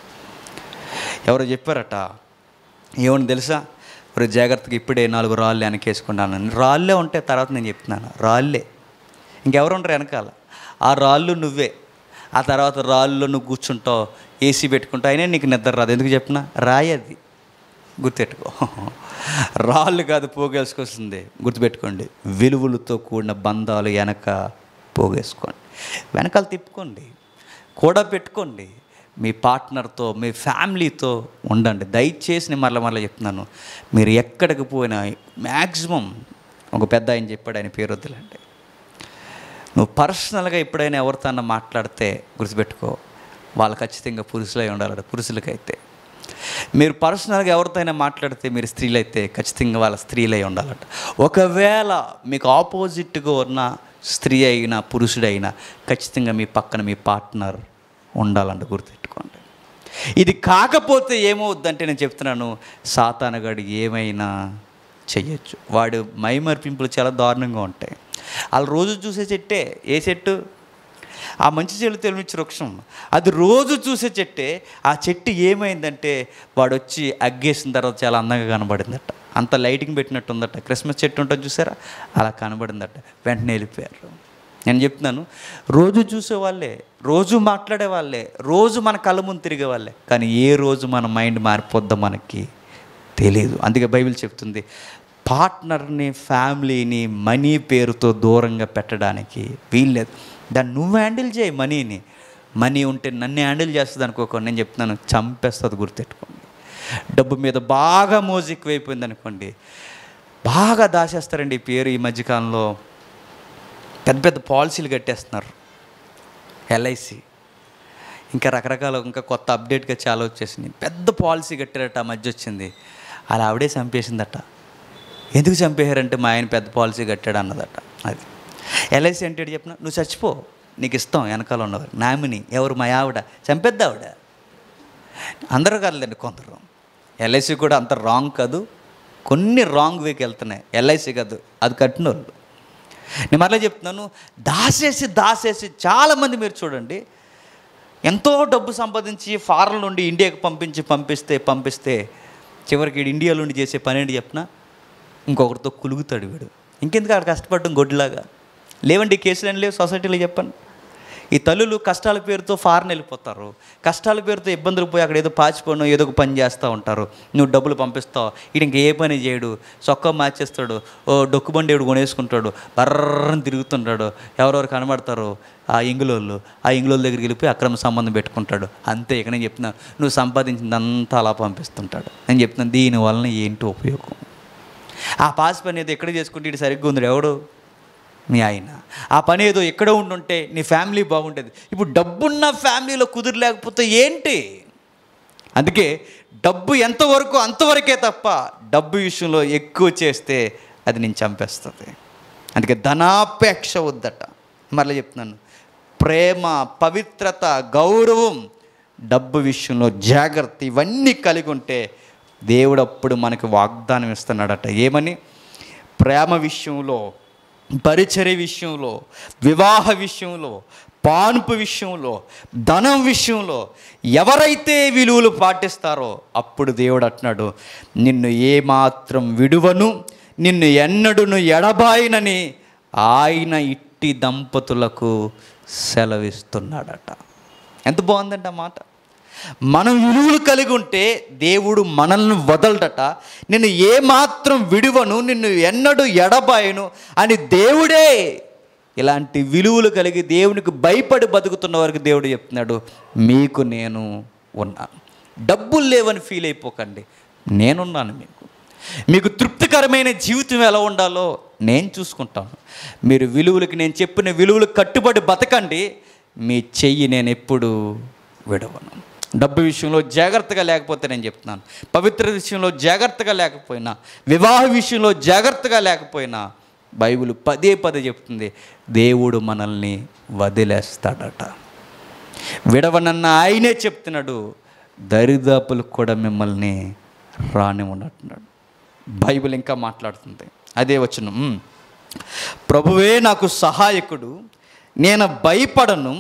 ఎవరో చెప్పారట ఏమని తెలుసా ఒక జాగ్రత్తగా ఇప్పుడే నాలుగు రాళ్ళు వెనకేసుకున్నాను రాళ్ళే ఉంటే తర్వాత నేను చెప్తున్నాను రాళ్ళే ఇంకెవరు ఉంటారు వెనకాల ఆ రాళ్ళు నువ్వే ఆ తర్వాత రాళ్ళలో నువ్వు కూర్చుంటావు ఏసీ పెట్టుకుంటావు అయినా నీకు నిద్ర రాదు ఎందుకు చెప్పినా రాయది గుర్తుపెట్టుకో రాళ్ళు కాదు పోగేసుకొస్తుంది గుర్తుపెట్టుకోండి విలువలతో కూడిన బంధాలు వెనక పోగేసుకోండి వెనకాల తిప్పుకోండి కూడా పెట్టుకోండి మీ పార్ట్నర్తో మీ ఫ్యామిలీతో ఉండండి దయచేసి నేను మరల మరల చెప్తున్నాను మీరు ఎక్కడికి పోయినా మ్యాక్సిమం ఒక పెద్ద ఆయన చెప్పాడు ఆయన పేరు వద్దులండి నువ్వు పర్సనల్గా ఎప్పుడైనా ఎవరితో అన్న మాట్లాడితే గుర్తుపెట్టుకో వాళ్ళు ఖచ్చితంగా పురుషులై ఉండాలి పురుషులకైతే మీరు పర్సనల్గా ఎవరితో అయినా మాట్లాడితే మీరు స్త్రీలైతే ఖచ్చితంగా వాళ్ళ స్త్రీలై ఉండాలట ఒకవేళ మీకు ఆపోజిట్గా ఉన్న స్త్రీ అయినా పురుషుడైనా ఖచ్చితంగా మీ పక్కన మీ పార్ట్నర్ ఉండాలంట గుర్తుపెట్టుకోండి ఇది కాకపోతే ఏమవుద్దంటే నేను చెప్తున్నాను సాతానగాడు ఏమైనా చెయ్యొచ్చు వాడు మైమర్పింపులు చాలా దారుణంగా ఉంటాయి వాళ్ళు రోజు చూసే చెట్టే ఏ చెట్టు ఆ మంచి చెడు తెలిమించే వృక్షం అది రోజు చూసే చెట్టే ఆ చెట్టు ఏమైందంటే వాడు వచ్చి అగ్గేసిన తర్వాత చాలా అందంగా కనబడిందట అంత లైటింగ్ పెట్టినట్టు ఉందట క్రిస్మస్ చెట్టు ఉంటుంది చూసారా అలా కనబడిందట వెంటనే వెళ్ళిపోయారు నేను చెప్తున్నాను రోజు చూసే వాళ్ళే రోజు మాట్లాడే వాళ్ళే రోజు మన కళ్ళ ముందు తిరిగే వాళ్ళే కానీ ఏ రోజు మన మైండ్ మారిపోద్దో మనకి తెలియదు అందుకే బైబిల్ చెప్తుంది పార్ట్నర్ని ఫ్యామిలీని మనీ పేరుతో దూరంగా పెట్టడానికి వీల్లేదు దాన్ని నువ్వు హ్యాండిల్ చేయి మనీని మనీ ఉంటే నన్ను హ్యాండిల్ చేస్తుంది అనుకోకండి నేను చెప్తున్నాను చంపేస్తుంది గుర్తెట్టుకోండి డబ్బు మీద బాగా మోజు ఎక్కువైపోయింది అనుకోండి బాగా దాచేస్తారండి ఈ పేరు ఈ మధ్యకాలంలో పెద్ద పెద్ద పాలసీలు కట్టేస్తున్నారు ఎల్ఐసి ఇంకా రకరకాల ఇంకా కొత్త అప్డేట్గా చాలా వచ్చేసినాయి పెద్ద పాలసీ కట్టారట ఆ మధ్య వచ్చింది అలా ఆవిడే చంపేసిందట ఎందుకు చంపేశారంటే మా ఆయన పెద్ద పాలసీ కట్టాడు అన్నదట అది ఎల్ఐసి అంటే ఏంటి చెప్పిన నువ్వు చచ్చిపో నీకు ఇస్తాం వెనకాల ఉన్నవారు నామిని ఎవరు మా ఆవిడ చంపేద్దా ఆవిడ అందరూ కాదులేండి కొందరు ఎల్ఐసి కూడా అంత రాంగ్ కాదు కొన్ని రాంగ్ వేకి వెళ్తున్నాయి ఎల్ఐసి కాదు అది కట్టిన వాళ్ళు నేను మరలా చెప్తున్నాను దాసేసి దాసేసి చాలామంది మీరు చూడండి ఎంతో డబ్బు సంపాదించి ఫారెన్ నుండి ఇండియాకి పంపించి పంపిస్తే పంపిస్తే చివరికి ఈడు ఇండియాలో నుండి చేసే పని ఏంటి చెప్పినా ఇంకొకరితో కులుగుతాడు వీడు ఇంకెందుకు ఆడ కష్టపడడం గొడ్డులాగా లేవండి ఈ కేసులు ఏం లేవు సొసైటీలో చెప్పండి ఈ తల్లులు కష్టాల పేరుతో ఫారెన్ వెళ్ళిపోతారు కష్టాల పేరుతో ఇబ్బందులు పోయి అక్కడ ఏదో పాచిపోను ఏదో ఒక పని చేస్తూ ఉంటారు నువ్వు డబ్బులు పంపిస్తావు ఈడు ఇంక ఏ పని చేయడు చొక్కా మార్చేస్తాడు ఓ డొక్కుబండి ఏడు కొనేసుకుంటాడు బర్రని తిరుగుతుంటాడు ఎవరెవరు కనబడతారు ఆ ఇంగులోళ్ళు ఆ ఇంగులోళ్ళ దగ్గరికి వెళ్ళిపోయి అక్రమ సంబంధం పెట్టుకుంటాడు అంతే ఇక నేను చెప్తున్నాను నువ్వు సంపాదించిందంతా అలా పంపిస్తుంటాడు నేను చెప్తున్నాను దీని వలన ఏంటి ఉపయోగం ఆ పాస్ పని ఏదో ఎక్కడ చేసుకుంటే ఇటు సరిగ్గా ఉంది ఎవడు మీ ఆయన ఆ పని ఏదో ఎక్కడ ఉండుంటే నీ ఫ్యామిలీ బాగుంటుంది ఇప్పుడు డబ్బున్న ఫ్యామిలీలో కుదిరలేకపోతే ఏంటి అందుకే డబ్బు ఎంతవరకు అంతవరకే తప్ప డబ్బు విషయంలో ఎక్కువ చేస్తే అది నేను చంపేస్తుంది అందుకే ధనాపేక్ష వద్దట మరలా చెప్తున్నాను ప్రేమ పవిత్రత గౌరవం డబ్బు విషయంలో జాగ్రత్త ఇవన్నీ కలిగి ఉంటే దేవుడు అప్పుడు మనకు వాగ్దానం ఇస్తున్నాడట ఏమని ప్రేమ విషయంలో పరిచర్య విషయంలో వివాహ విషయంలో పాన్పు విషయంలో ధనం విషయంలో ఎవరైతే విలువలు పాటిస్తారో అప్పుడు దేవుడు అంటున్నాడు నిన్ను ఏమాత్రం విడువను నిన్ను ఎన్నడును ఎడబాయినని ఆయన ఇట్టి దంపతులకు సెలవిస్తున్నాడట ఎంత బాగుందంట ఆ మాట మనం విలువలు కలిగి ఉంటే దేవుడు మనల్ని వదలడట నిన్ను ఏమాత్రం విడువను నిన్ను ఎన్నడూ ఎడబాయను అని దేవుడే ఇలాంటి విలువలు కలిగి దేవునికి భయపడి బతుకుతున్న వారికి దేవుడు చెప్తున్నాడు మీకు నేను ఉన్నాను డబ్బులు లేవని ఫీల్ అయిపోకండి నేనున్నాను మీకు మీకు తృప్తికరమైన జీవితం ఎలా ఉండాలో నేను చూసుకుంటాను మీరు విలువలకి నేను చెప్పిన విలువలు కట్టుబడి బతకండి మీ చెయ్యి నేను ఎప్పుడు విడవను డబ్బు విషయంలో జాగ్రత్తగా లేకపోతే నేను చెప్తున్నాను పవిత్ర విషయంలో జాగ్రత్తగా లేకపోయినా వివాహ విషయంలో జాగ్రత్తగా లేకపోయినా బైబిల్ పదే పదే చెప్తుంది దేవుడు మనల్ని వదిలేస్తాడట విడవనన్న ఆయనే చెప్తున్నాడు దరిదాపులకు కూడా మిమ్మల్ని రానివ్వనట్టున్నాడు బైబిల్ ఇంకా మాట్లాడుతుంది అదే వచనం "ఉమ్, ప్రభువే నాకు సహాయకుడు నేను భయపడను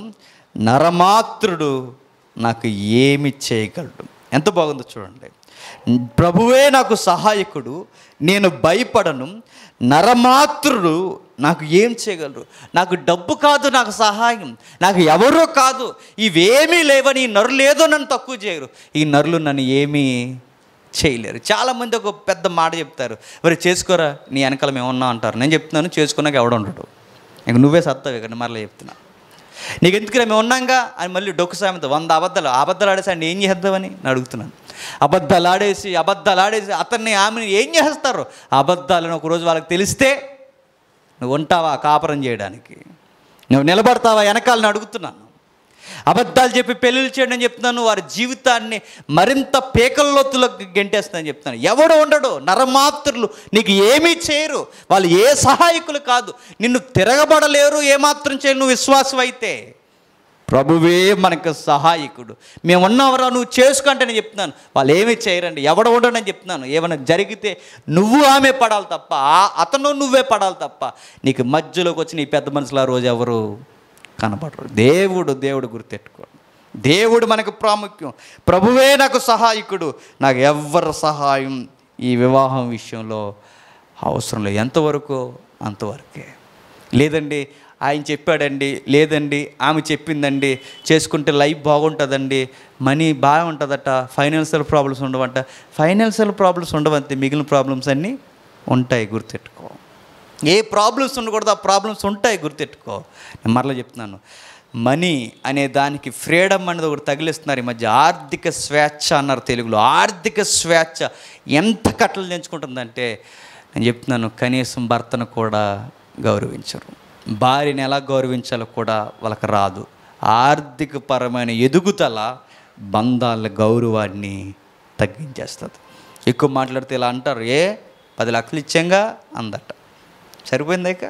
నరమాత్రుడు నాకు ఏమి చేయగలడు ఎంత బాగుందో చూడండి ప్రభువే నాకు సహాయకుడు నేను భయపడను నరమాత్రుడు నాకు ఏం చేయగలరు నాకు డబ్బు కాదు నాకు సహాయం నాకు ఎవరో కాదు ఇవేమీ లేవని ఈ నరులు ఏదో నన్ను తక్కువ చేయరు ఈ నరులు నన్ను ఏమీ చేయలేరు చాలామంది ఒక పెద్ద మాట చెప్తారు మరి చేసుకోరా నీ వెనకాల మేము ఉన్నాం అంటారు నేను చెప్తున్నాను చేసుకున్నాక ఎవడ ఉండడు ఇంక నువ్వే సత్తావు ఇక్కడ మరలా చెప్తున్నా నీకు ఎందుకురా మేము ఉన్నాంగా అని మళ్ళీ డొక్కు సామెత వంద అబద్ధాలు ఆ అబద్ధాలు ఆడేసి ఆయన ఏం చేద్దామని నేను అడుగుతున్నాను అబద్ధాలు ఆడేసి అబద్ధాలు ఆడేసి అతన్ని ఆమెను ఏం చేస్తారు ఆ అబద్ధాలను ఒకరోజు వాళ్ళకి తెలిస్తే నువ్వు ఉంటావా కాపురం చేయడానికి నువ్వు నిలబడతావా వెనకాలని అడుగుతున్నాను అబద్ధాలు చెప్పి పెళ్ళిళ్ళు చేయడం చెప్తున్నాను వారి జీవితాన్ని మరింత పేకల్లోతులకు గెంటేస్తుందని చెప్తున్నాను ఎవడు ఉండడు నరమాత్రులు నీకు ఏమీ చేయరు వాళ్ళు ఏ సహాయకులు కాదు నిన్ను తిరగబడలేరు ఏమాత్రం చేయరు నువ్వు విశ్వాసం అయితే ప్రభువే మనకు సహాయకుడు మేము ఉన్నావరా నువ్వు చేసుకుంటే నేను చెప్తున్నాను వాళ్ళు ఏమీ చేయరండి ఎవడ ఉండడని చెప్తున్నాను ఏమైనా జరిగితే నువ్వు ఆమె పడాలి తప్ప ఆ- అతను నువ్వే పడాలి తప్ప నీకు మధ్యలోకి వచ్చి నీ పెద్ద మనుషులు ఆ రోజు ఎవరు కనపడరు దేవుడు దేవుడు గుర్తెట్టుకోండి దేవుడు మనకు ప్రాముఖ్యం ప్రభువే నాకు సహాయకుడు నాకు ఎవ్వరు సహాయం ఈ వివాహం విషయంలో అవసరం లేదు ఎంతవరకు అంతవరకే లేదండి ఆయన చెప్పాడండి లేదండి ఆమె చెప్పిందండి చేసుకుంటే లైఫ్ బాగుంటుందండి మనీ బాగుంటుందట ఫైనాన్షియల్ ప్రాబ్లమ్స్ ఉండవంట ఫైనాన్షియల్ ప్రాబ్లమ్స్ ఉండవంతే మిగిలిన ప్రాబ్లమ్స్ అన్నీ ఉంటాయి గుర్తెట్టుకో ఏ ప్రాబ్లమ్స్ ఉండకూడదు ఆ ప్రాబ్లమ్స్ ఉంటాయి గుర్తెట్టుకో నేను మరలా చెప్తున్నాను మనీ అనే దానికి ఫ్రీడమ్ అనేది ఒకటి తగిలిస్తున్నారు ఈ మధ్య ఆర్థిక స్వేచ్ఛ అన్నారు తెలుగులో ఆర్థిక స్వేచ్ఛ ఎంత కట్టలు తెంచుకుంటుందంటే నేను చెప్తున్నాను కనీసం భర్తను కూడా గౌరవించరు భార్యని ఎలా గౌరవించాలో కూడా వాళ్ళకి రాదు ఆర్థిక పరమైన ఎదుగుదల బంధాల గౌరవాన్ని తగ్గించేస్తుంది ఎక్కువ మాట్లాడితే ఇలా అంటారు ఏ పది లక్షలు ఇచ్చాంగా అందట సరిపోయిందా ఇక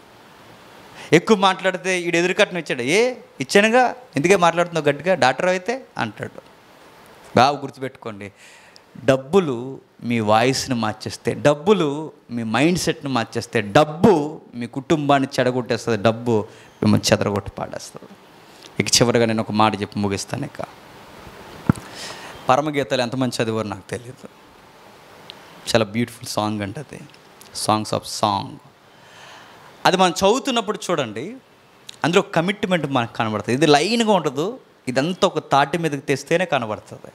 ఎక్కువ మాట్లాడితే ఈడు ఎదురుకట్నం ఇచ్చాడు ఏ ఇచ్చానుగా ఎందుకే మాట్లాడుతున్నావు గట్టిగా డాక్టర్ అయితే అంటాడు బాగా గుర్తుపెట్టుకోండి డబ్బులు మీ వాయిస్ని మార్చేస్తే డబ్బులు మీ మైండ్ సెట్ని మార్చేస్తే డబ్బు మీ కుటుంబాన్ని చెడగొట్టేస్తుంది డబ్బు మిమ్మల్ని చెదరగొట్టి పాడేస్తుంది ఇక చివరిగా నేను ఒక మాట చెప్పి ముగిస్తాను ఇక పరమగీతాలు ఎంతమంది చదివారు నాకు తెలియదు చాలా బ్యూటిఫుల్ సాంగ్ అంటే అది సాంగ్స్ ఆఫ్ సాంగ్ అది మనం చదువుతున్నప్పుడు చూడండి అందులో కమిట్మెంట్ మనకు కనబడుతుంది ఇది లైన్గా ఉండదు ఇదంతా ఒక తాటి మీదకి తెస్తేనే కనబడుతుంది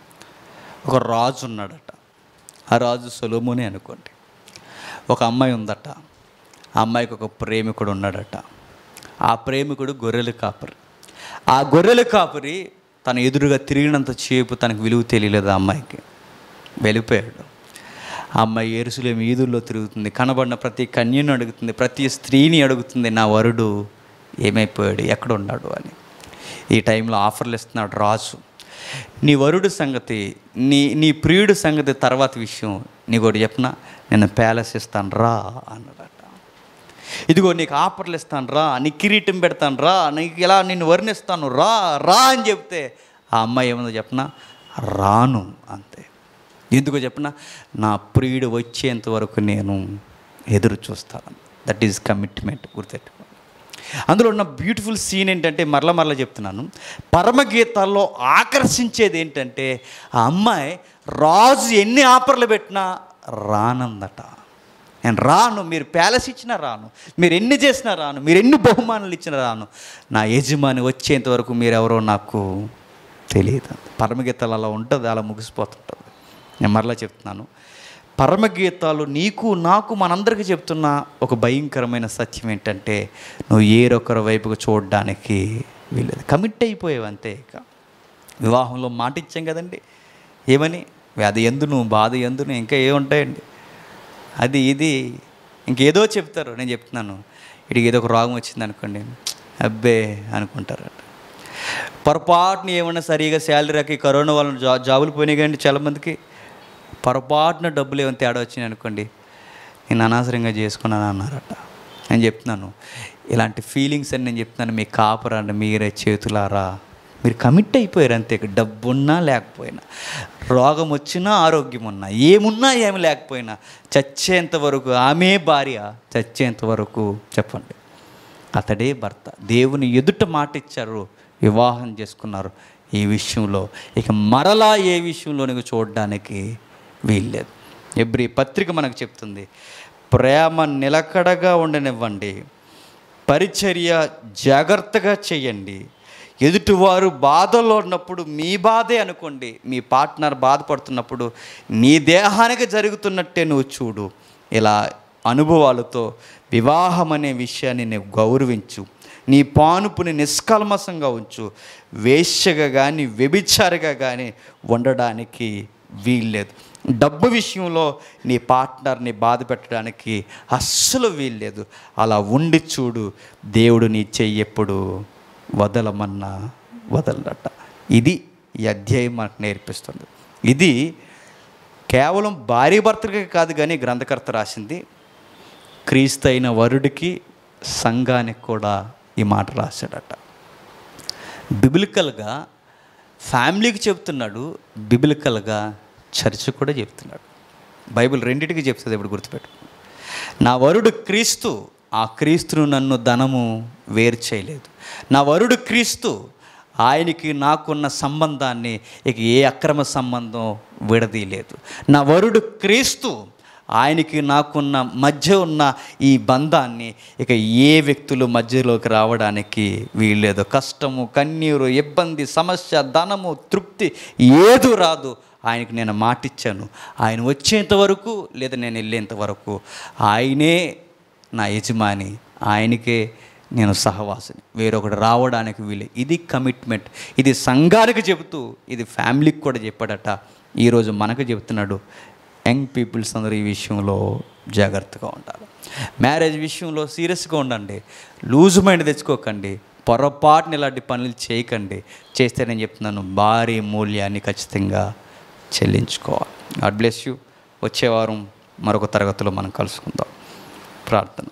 ఒక రాజు ఉన్నాడట ఆ రాజు సొలోముని అనుకోండి ఒక అమ్మాయి ఉందట ఆ అమ్మాయికి ఒక ప్రేమికుడు ఉన్నాడట ఆ ప్రేమికుడు గొర్రెల కాపరి ఆ గొర్రెల కాపరి తన ఎదురుగా తిరిగినంత చేపు తనకు విలువ తెలియలేదు ఆ అమ్మాయికి వెళ్ళిపోయాడు ఆ అమ్మాయి ఎరుసలేం ఈదుల్లో తిరుగుతుంది కనబడిన ప్రతి కన్యను అడుగుతుంది ప్రతి స్త్రీని అడుగుతుంది నా వరుడు ఏమైపోయాడు ఎక్కడ ఉన్నాడు అని ఈ టైంలో ఆఫర్లు ఇస్తున్నాడు రాజు నీ వరుడు సంగతి నీ నీ ప్రియుడు సంగతి తర్వాత విషయం నీకు ఒకటి చెప్పిన నేను ప్యాలెస్ ఇస్తాను రా అన్నాడట ఇదిగో నీకు ఆఫర్లు ఇస్తాను రా నీ కిరీటం పెడతాను రా నీకు ఇలా నిన్ను వర్ణిస్తాను రా రా అని చెప్తే ఆ అమ్మాయి ఏముందో చెప్పనా రాను అంతే ఎందుకో చెప్పిన నా ప్రియుడు వచ్చేంత వరకు నేను ఎదురు చూస్తాను దట్ ఈజ్ కమిట్మెంట్ గుర్తెట్టుకో అందులో ఉన్న బ్యూటిఫుల్ సీన్ ఏంటంటే మరల మరల చెప్తున్నాను పరమగీతాల్లో ఆకర్షించేది ఏంటంటే ఆ అమ్మాయి రాజు ఎన్ని ఆఫర్లు పెట్టినా రానందట నేను రాను మీరు ప్యాలెస్ ఇచ్చినా రాను మీరు ఎన్ని చేసినా రాను మీరు ఎన్ని బహుమానాలు ఇచ్చినా రాను నా యజమాని వచ్చేంత వరకు మీరెవరో నాకు తెలియదు పరమగీతాలు అలా ఉంటుంది అలా ముగిసిపోతుంటుంది నేను మరలా చెప్తున్నాను పరమగీతాలు నీకు నాకు మనందరికీ చెప్తున్న ఒక భయంకరమైన సత్యం ఏంటంటే నువ్వు ఏరొకరి వైపుకు చూడడానికి వీలేదు కమిట్ అయిపోయావు అంతే ఇక వివాహంలో మాట ఇచ్చాం కదండి ఏమని వ్యాధి ఎందును బాధ ఎందును ఇంకా ఏముంటాయండి అది ఇది ఇంకేదో చెప్తారు నేను చెప్తున్నాను ఇడికి ఏదో ఒక రోగం వచ్చింది అనుకోండి అబ్బే అనుకుంటారట పొరపాటున ఏమన్నా సరిగా శాలరీ రాక ఈ కరోనా వలన జా జాబులు పోయినాయి కానీ చాలామందికి పొరపాటున డబ్బులు ఏమైనా తేడా వచ్చినాయి అనుకోండి నేను అనవసరంగా చేసుకున్నాను అన్నారట నేను చెప్తున్నాను ఇలాంటి ఫీలింగ్స్ అని నేను చెప్తున్నాను మీ కాపురండి మీరే చేతులారా మీరు కమిట్ అయిపోయారు అంతే ఇక డబ్బున్నా లేకపోయినా రోగం వచ్చినా ఆరోగ్యం ఉన్నా ఏమున్నా ఏమి లేకపోయినా చచ్చేంత వరకు ఆమె భార్య చచ్చేంత వరకు చెప్పండి అతడే భర్త దేవుని ఎదుట మాట ఇచ్చారు వివాహం చేసుకున్నారు ఈ విషయంలో ఇక మరలా ఏ విషయంలోనికి చూడడానికి వీల్లేదు ఎబ్రి పత్రిక మనకు చెప్తుంది ప్రేమ నిలకడగా ఉండనివ్వండి పరిచర్య జాగ్రత్తగా చేయండి ఎదుటివారు బాధలో ఉన్నప్పుడు మీ బాధే అనుకోండి మీ పార్ట్నర్ బాధపడుతున్నప్పుడు నీ దేహానికి జరుగుతున్నట్టే నువ్వు చూడు ఇలా అనుభవాలతో వివాహం అనే విషయాన్ని నువ్వు గౌరవించు నీ పానుపుని నిష్కల్మసంగా ఉంచు వేశ్యగా కానీ వ్యభిచారిగా కానీ ఉండడానికి వీల్లేదు డబ్బు విషయంలో నీ పార్ట్నర్ని బాధ పెట్టడానికి అస్సలు వీల్లేదు అలా ఉండి చూడు దేవుడు నీ చెయ్యి ఎప్పుడు వదలమన్నా వదలడట ఇది ఈ అధ్యాయం మనకు నేర్పిస్తుంది ఇది కేవలం భార్య భర్తలకి కాదు కానీ గ్రంథకర్త రాసింది క్రీస్తైన వరుడికి సంఘానికి కూడా ఈ మాట రాశాడట బిబిలికల్గా ఫ్యామిలీకి చెప్తున్నాడు బిబిలికల్గా చర్చ్ కూడా చెప్తున్నాడు బైబిల్ రెండిటికి చెప్తుంది ఇప్పుడు గుర్తుపెట్టు నా వరుడు క్రీస్తు ఆ క్రీస్తును నన్ను ధనము వేరు చేయలేదు నా వరుడు క్రీస్తు ఆయనకి నాకున్న సంబంధాన్ని ఇక ఏ అక్రమ సంబంధం విడదీయలేదు నా వరుడు క్రీస్తు ఆయనకి నాకున్న మధ్య ఉన్న ఈ బంధాన్ని ఇక ఏ వ్యక్తులు మధ్యలోకి రావడానికి వీల్లేదు కష్టము కన్నీరు ఇబ్బంది సమస్య ధనము తృప్తి ఏదు రాదు ఆయనకి నేను మాటిచ్చాను ఆయన వచ్చేంత వరకు లేదా నేను వెళ్ళేంత వరకు ఆయనే నా యజమాని ఆయనకే నేను సహవాసిని వేరొకటి రావడానికి వీలే ఇది కమిట్మెంట్ ఇది సంఘానికి చెబుతూ ఇది ఫ్యామిలీకి కూడా చెప్పాడట ఈరోజు మనకు చెబుతున్నాడు యంగ్ పీపుల్స్ అందరూ ఈ విషయంలో జాగ్రత్తగా ఉండాలి మ్యారేజ్ విషయంలో సీరియస్గా ఉండండి లూజ్ మైండ్ తెచ్చుకోకండి పొరపాటున ఇలాంటి పనులు చేయకండి చేస్తే నేను చెప్తున్నాను భారీ మూల్యాన్ని ఖచ్చితంగా చెల్లించుకోవాలి గాడ్ బ్లెస్ యూ వచ్చే వారం మరొక తరగతిలో మనం కలుసుకుందాం ప్రార్థన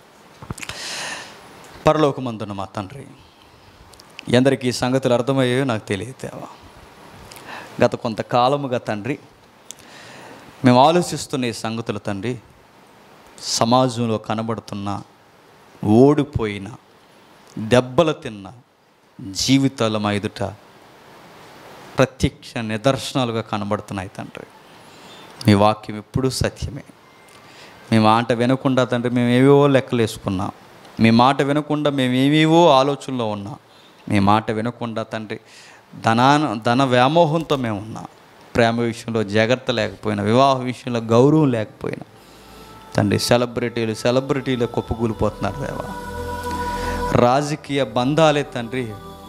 పరలోకమందున్న మా తండ్రి ఎందరికీ ఈ సంగతులు అర్థమయ్యాయో నాకు తెలియదు దేవా గత కొంతకాలముగా తండ్రి మేము ఆలోచిస్తున్న ఈ సంగతులు తండ్రి సమాజంలో కనబడుతున్న ఓడిపోయిన దెబ్బలు తిన్న జీవితాల మా ఎదుట ప్రత్యక్ష నిదర్శనాలుగా కనబడుతున్నాయి తండ్రి మీ వాక్యం ఎప్పుడూ సత్యమే మీ మాట వినకుండా తండ్రి మేము ఏవేవో లెక్కలు వేసుకున్నాం మీ మాట వినకుండా మేము ఏవేవో ఆలోచనలో ఉన్నాం మీ మాట వినకుండా తండ్రి ధనాన ధన వ్యామోహంతో మేము ఉన్నాం ప్రేమ విషయంలో జాగ్రత్త లేకపోయినా వివాహ విషయంలో గౌరవం లేకపోయినా తండ్రి సెలబ్రిటీలు సెలబ్రిటీలు కుప్పకూలిపోతున్నారు దేవా రాజకీయ బంధాలే తండ్రి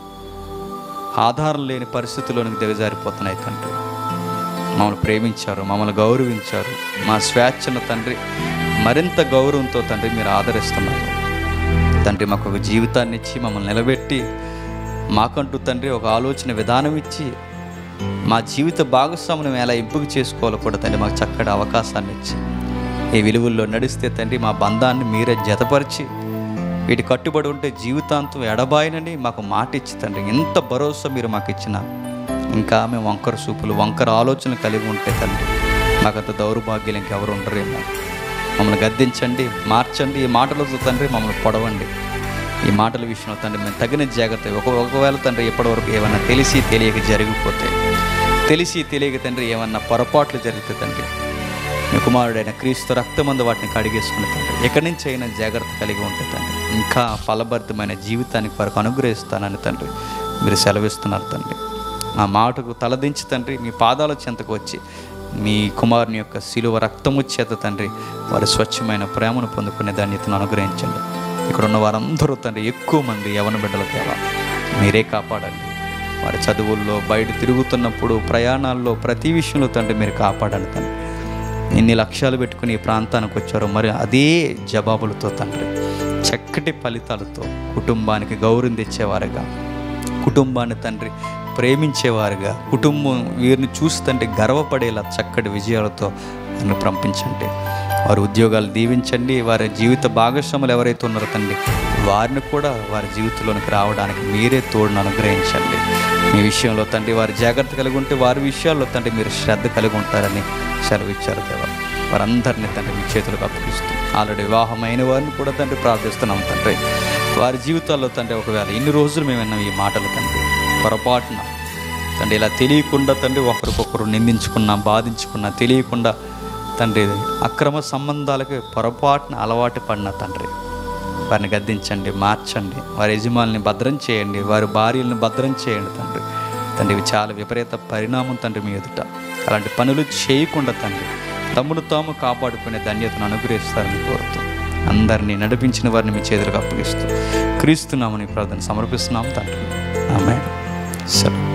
ఆధారం లేని పరిస్థితుల్లోనికి దిగజారిపోతున్నాయి తండ్రి మమ్మల్ని ప్రేమించారు మమ్మల్ని గౌరవించారు మా స్వేచ్ఛను తండ్రి మరింత గౌరవంతో తండ్రి మీరు ఆదరిస్తున్నారు తండ్రి మాకు ఒక జీవితాన్ని ఇచ్చి మమ్మల్ని నిలబెట్టి మాకంటూ తండ్రి ఒక ఆలోచన విధానం ఇచ్చి మా జీవిత భాగస్వామిని ఎలా ఎంపిక చేసుకోవాలో కూడా తండ్రి మాకు చక్కటి అవకాశాన్ని ఇచ్చి ఈ విలువల్లో నడిస్తే తండ్రి మా బంధాన్ని మీరే జతపరిచి వీటి కట్టుబడి ఉంటే జీవితాంతం ఎడబాయనని మాకు మాట ఇచ్చి తండ్రి ఎంత భరోసా మీరు మాకు ఇచ్చిన ఇంకా మేము వంకర చూపులు వంకర ఆలోచనలు కలిగి ఉంటే తండ్రి మాకంత దౌర్భాగ్యం ఇంకెవరు ఉండరేమో మమ్మల్ని గద్దించండి మార్చండి ఈ మాటలతో తండ్రి మమ్మల్ని పొడవండి ఈ మాటల విషయంలో తండ్రి మేము తగిన జాగ్రత్త ఒక ఒకవేళ తండ్రి ఇప్పటివరకు ఏమన్నా తెలిసి తెలియక జరిగిపోతే తెలిసి తెలియక తండ్రి ఏమన్నా పొరపాట్లు జరిగితే తండ్రి మీ కుమారుడైన క్రీస్తు రక్తమందు వాటిని కడిగేసుకుని తండ్రి ఎక్కడి నుంచి అయినా జాగ్రత్త కలిగి ఉంటే తండ్రి ఇంకా ఫలభరితమైన జీవితానికి వరకు అనుగ్రహిస్తానని తండ్రి మీరు సెలవిస్తున్నారు తండ్రి ఆ మాటకు తలదించి తండ్రి మీ పాదాల చెంతకు వచ్చి మీ కుమారుని యొక్క శిలువ రక్తము చేత తండ్రి వారి స్వచ్ఛమైన ప్రేమను పొందుకునే ధన్యతను అనుగ్రహించండి ఇక్కడ ఉన్న వారందరూ తండ్రి ఎక్కువ మంది యవన బిడ్డల దేవా మీరే కాపాడండి వారి చదువుల్లో బయట తిరుగుతున్నప్పుడు ప్రయాణాల్లో ప్రతి విషయంలో తండ్రి మీరు కాపాడండి తండ్రి ఎన్ని లక్ష్యాలు పెట్టుకుని ఈ ప్రాంతానికి వచ్చారో మరి అదే జవాబులతో తండ్రి చక్కటి ఫలితాలతో కుటుంబానికి గౌరవం తెచ్చేవారుగా కుటుంబాన్ని తండ్రి ప్రేమించేవారుగా కుటుంబం వీరిని చూసి తండ్రి గర్వపడేలా చక్కటి విజయాలతో నన్ను పంపించండి వారి ఉద్యోగాలు దీవించండి వారి జీవిత భాగస్వాములు ఎవరైతే ఉన్నారో తండ్రి వారిని కూడా వారి జీవితంలోనికి రావడానికి మీరే తోడును అనుగ్రహించండి మీ విషయంలో తండ్రి వారి జాగ్రత్త కలిగి ఉంటే వారి విషయాల్లో తండ్రి మీరు శ్రద్ధ కలిగి ఉంటారని సెలవిచ్చారు దేవా వారందరినీ తండ్రి మీ చేతులకు అప్పగిస్తూ ఆల్రెడీ వివాహమైన వారిని కూడా తండ్రి ప్రార్థిస్తున్నాం తండ్రి వారి జీవితాల్లో తండ్రి ఒకవేళ ఇన్ని రోజులు మేము విన్నాం ఈ మాటలు తండ్రి పొరపాటున తండ్రి ఇలా తెలియకుండా తండ్రి ఒకరికొకరు నిందించుకున్నా బాధించుకున్నా తెలియకుండా తండ్రి అక్రమ సంబంధాలకి పొరపాటున అలవాటు పడిన తండ్రి వారిని గద్దించండి మార్చండి వారి యజమానుల్ని భద్రం చేయండి వారి భార్యలను భద్రం చేయండి తండ్రి తండ్రి ఇవి చాలా విపరీత పరిణామం తండ్రి మీ ఎదుట అలాంటి పనులు చేయకుండా తండ్రి తమ్ముడు తాము కాపాడుకునే ధన్యతను అనుగ్రహిస్తారని కోరుతూ అందరినీ నడిపించిన వారిని మీ చేతులకు అప్పగిస్తూ క్రీస్తున్నామని ప్రార్థన సమర్పిస్తున్నాం తండ్రి ఆమె సరే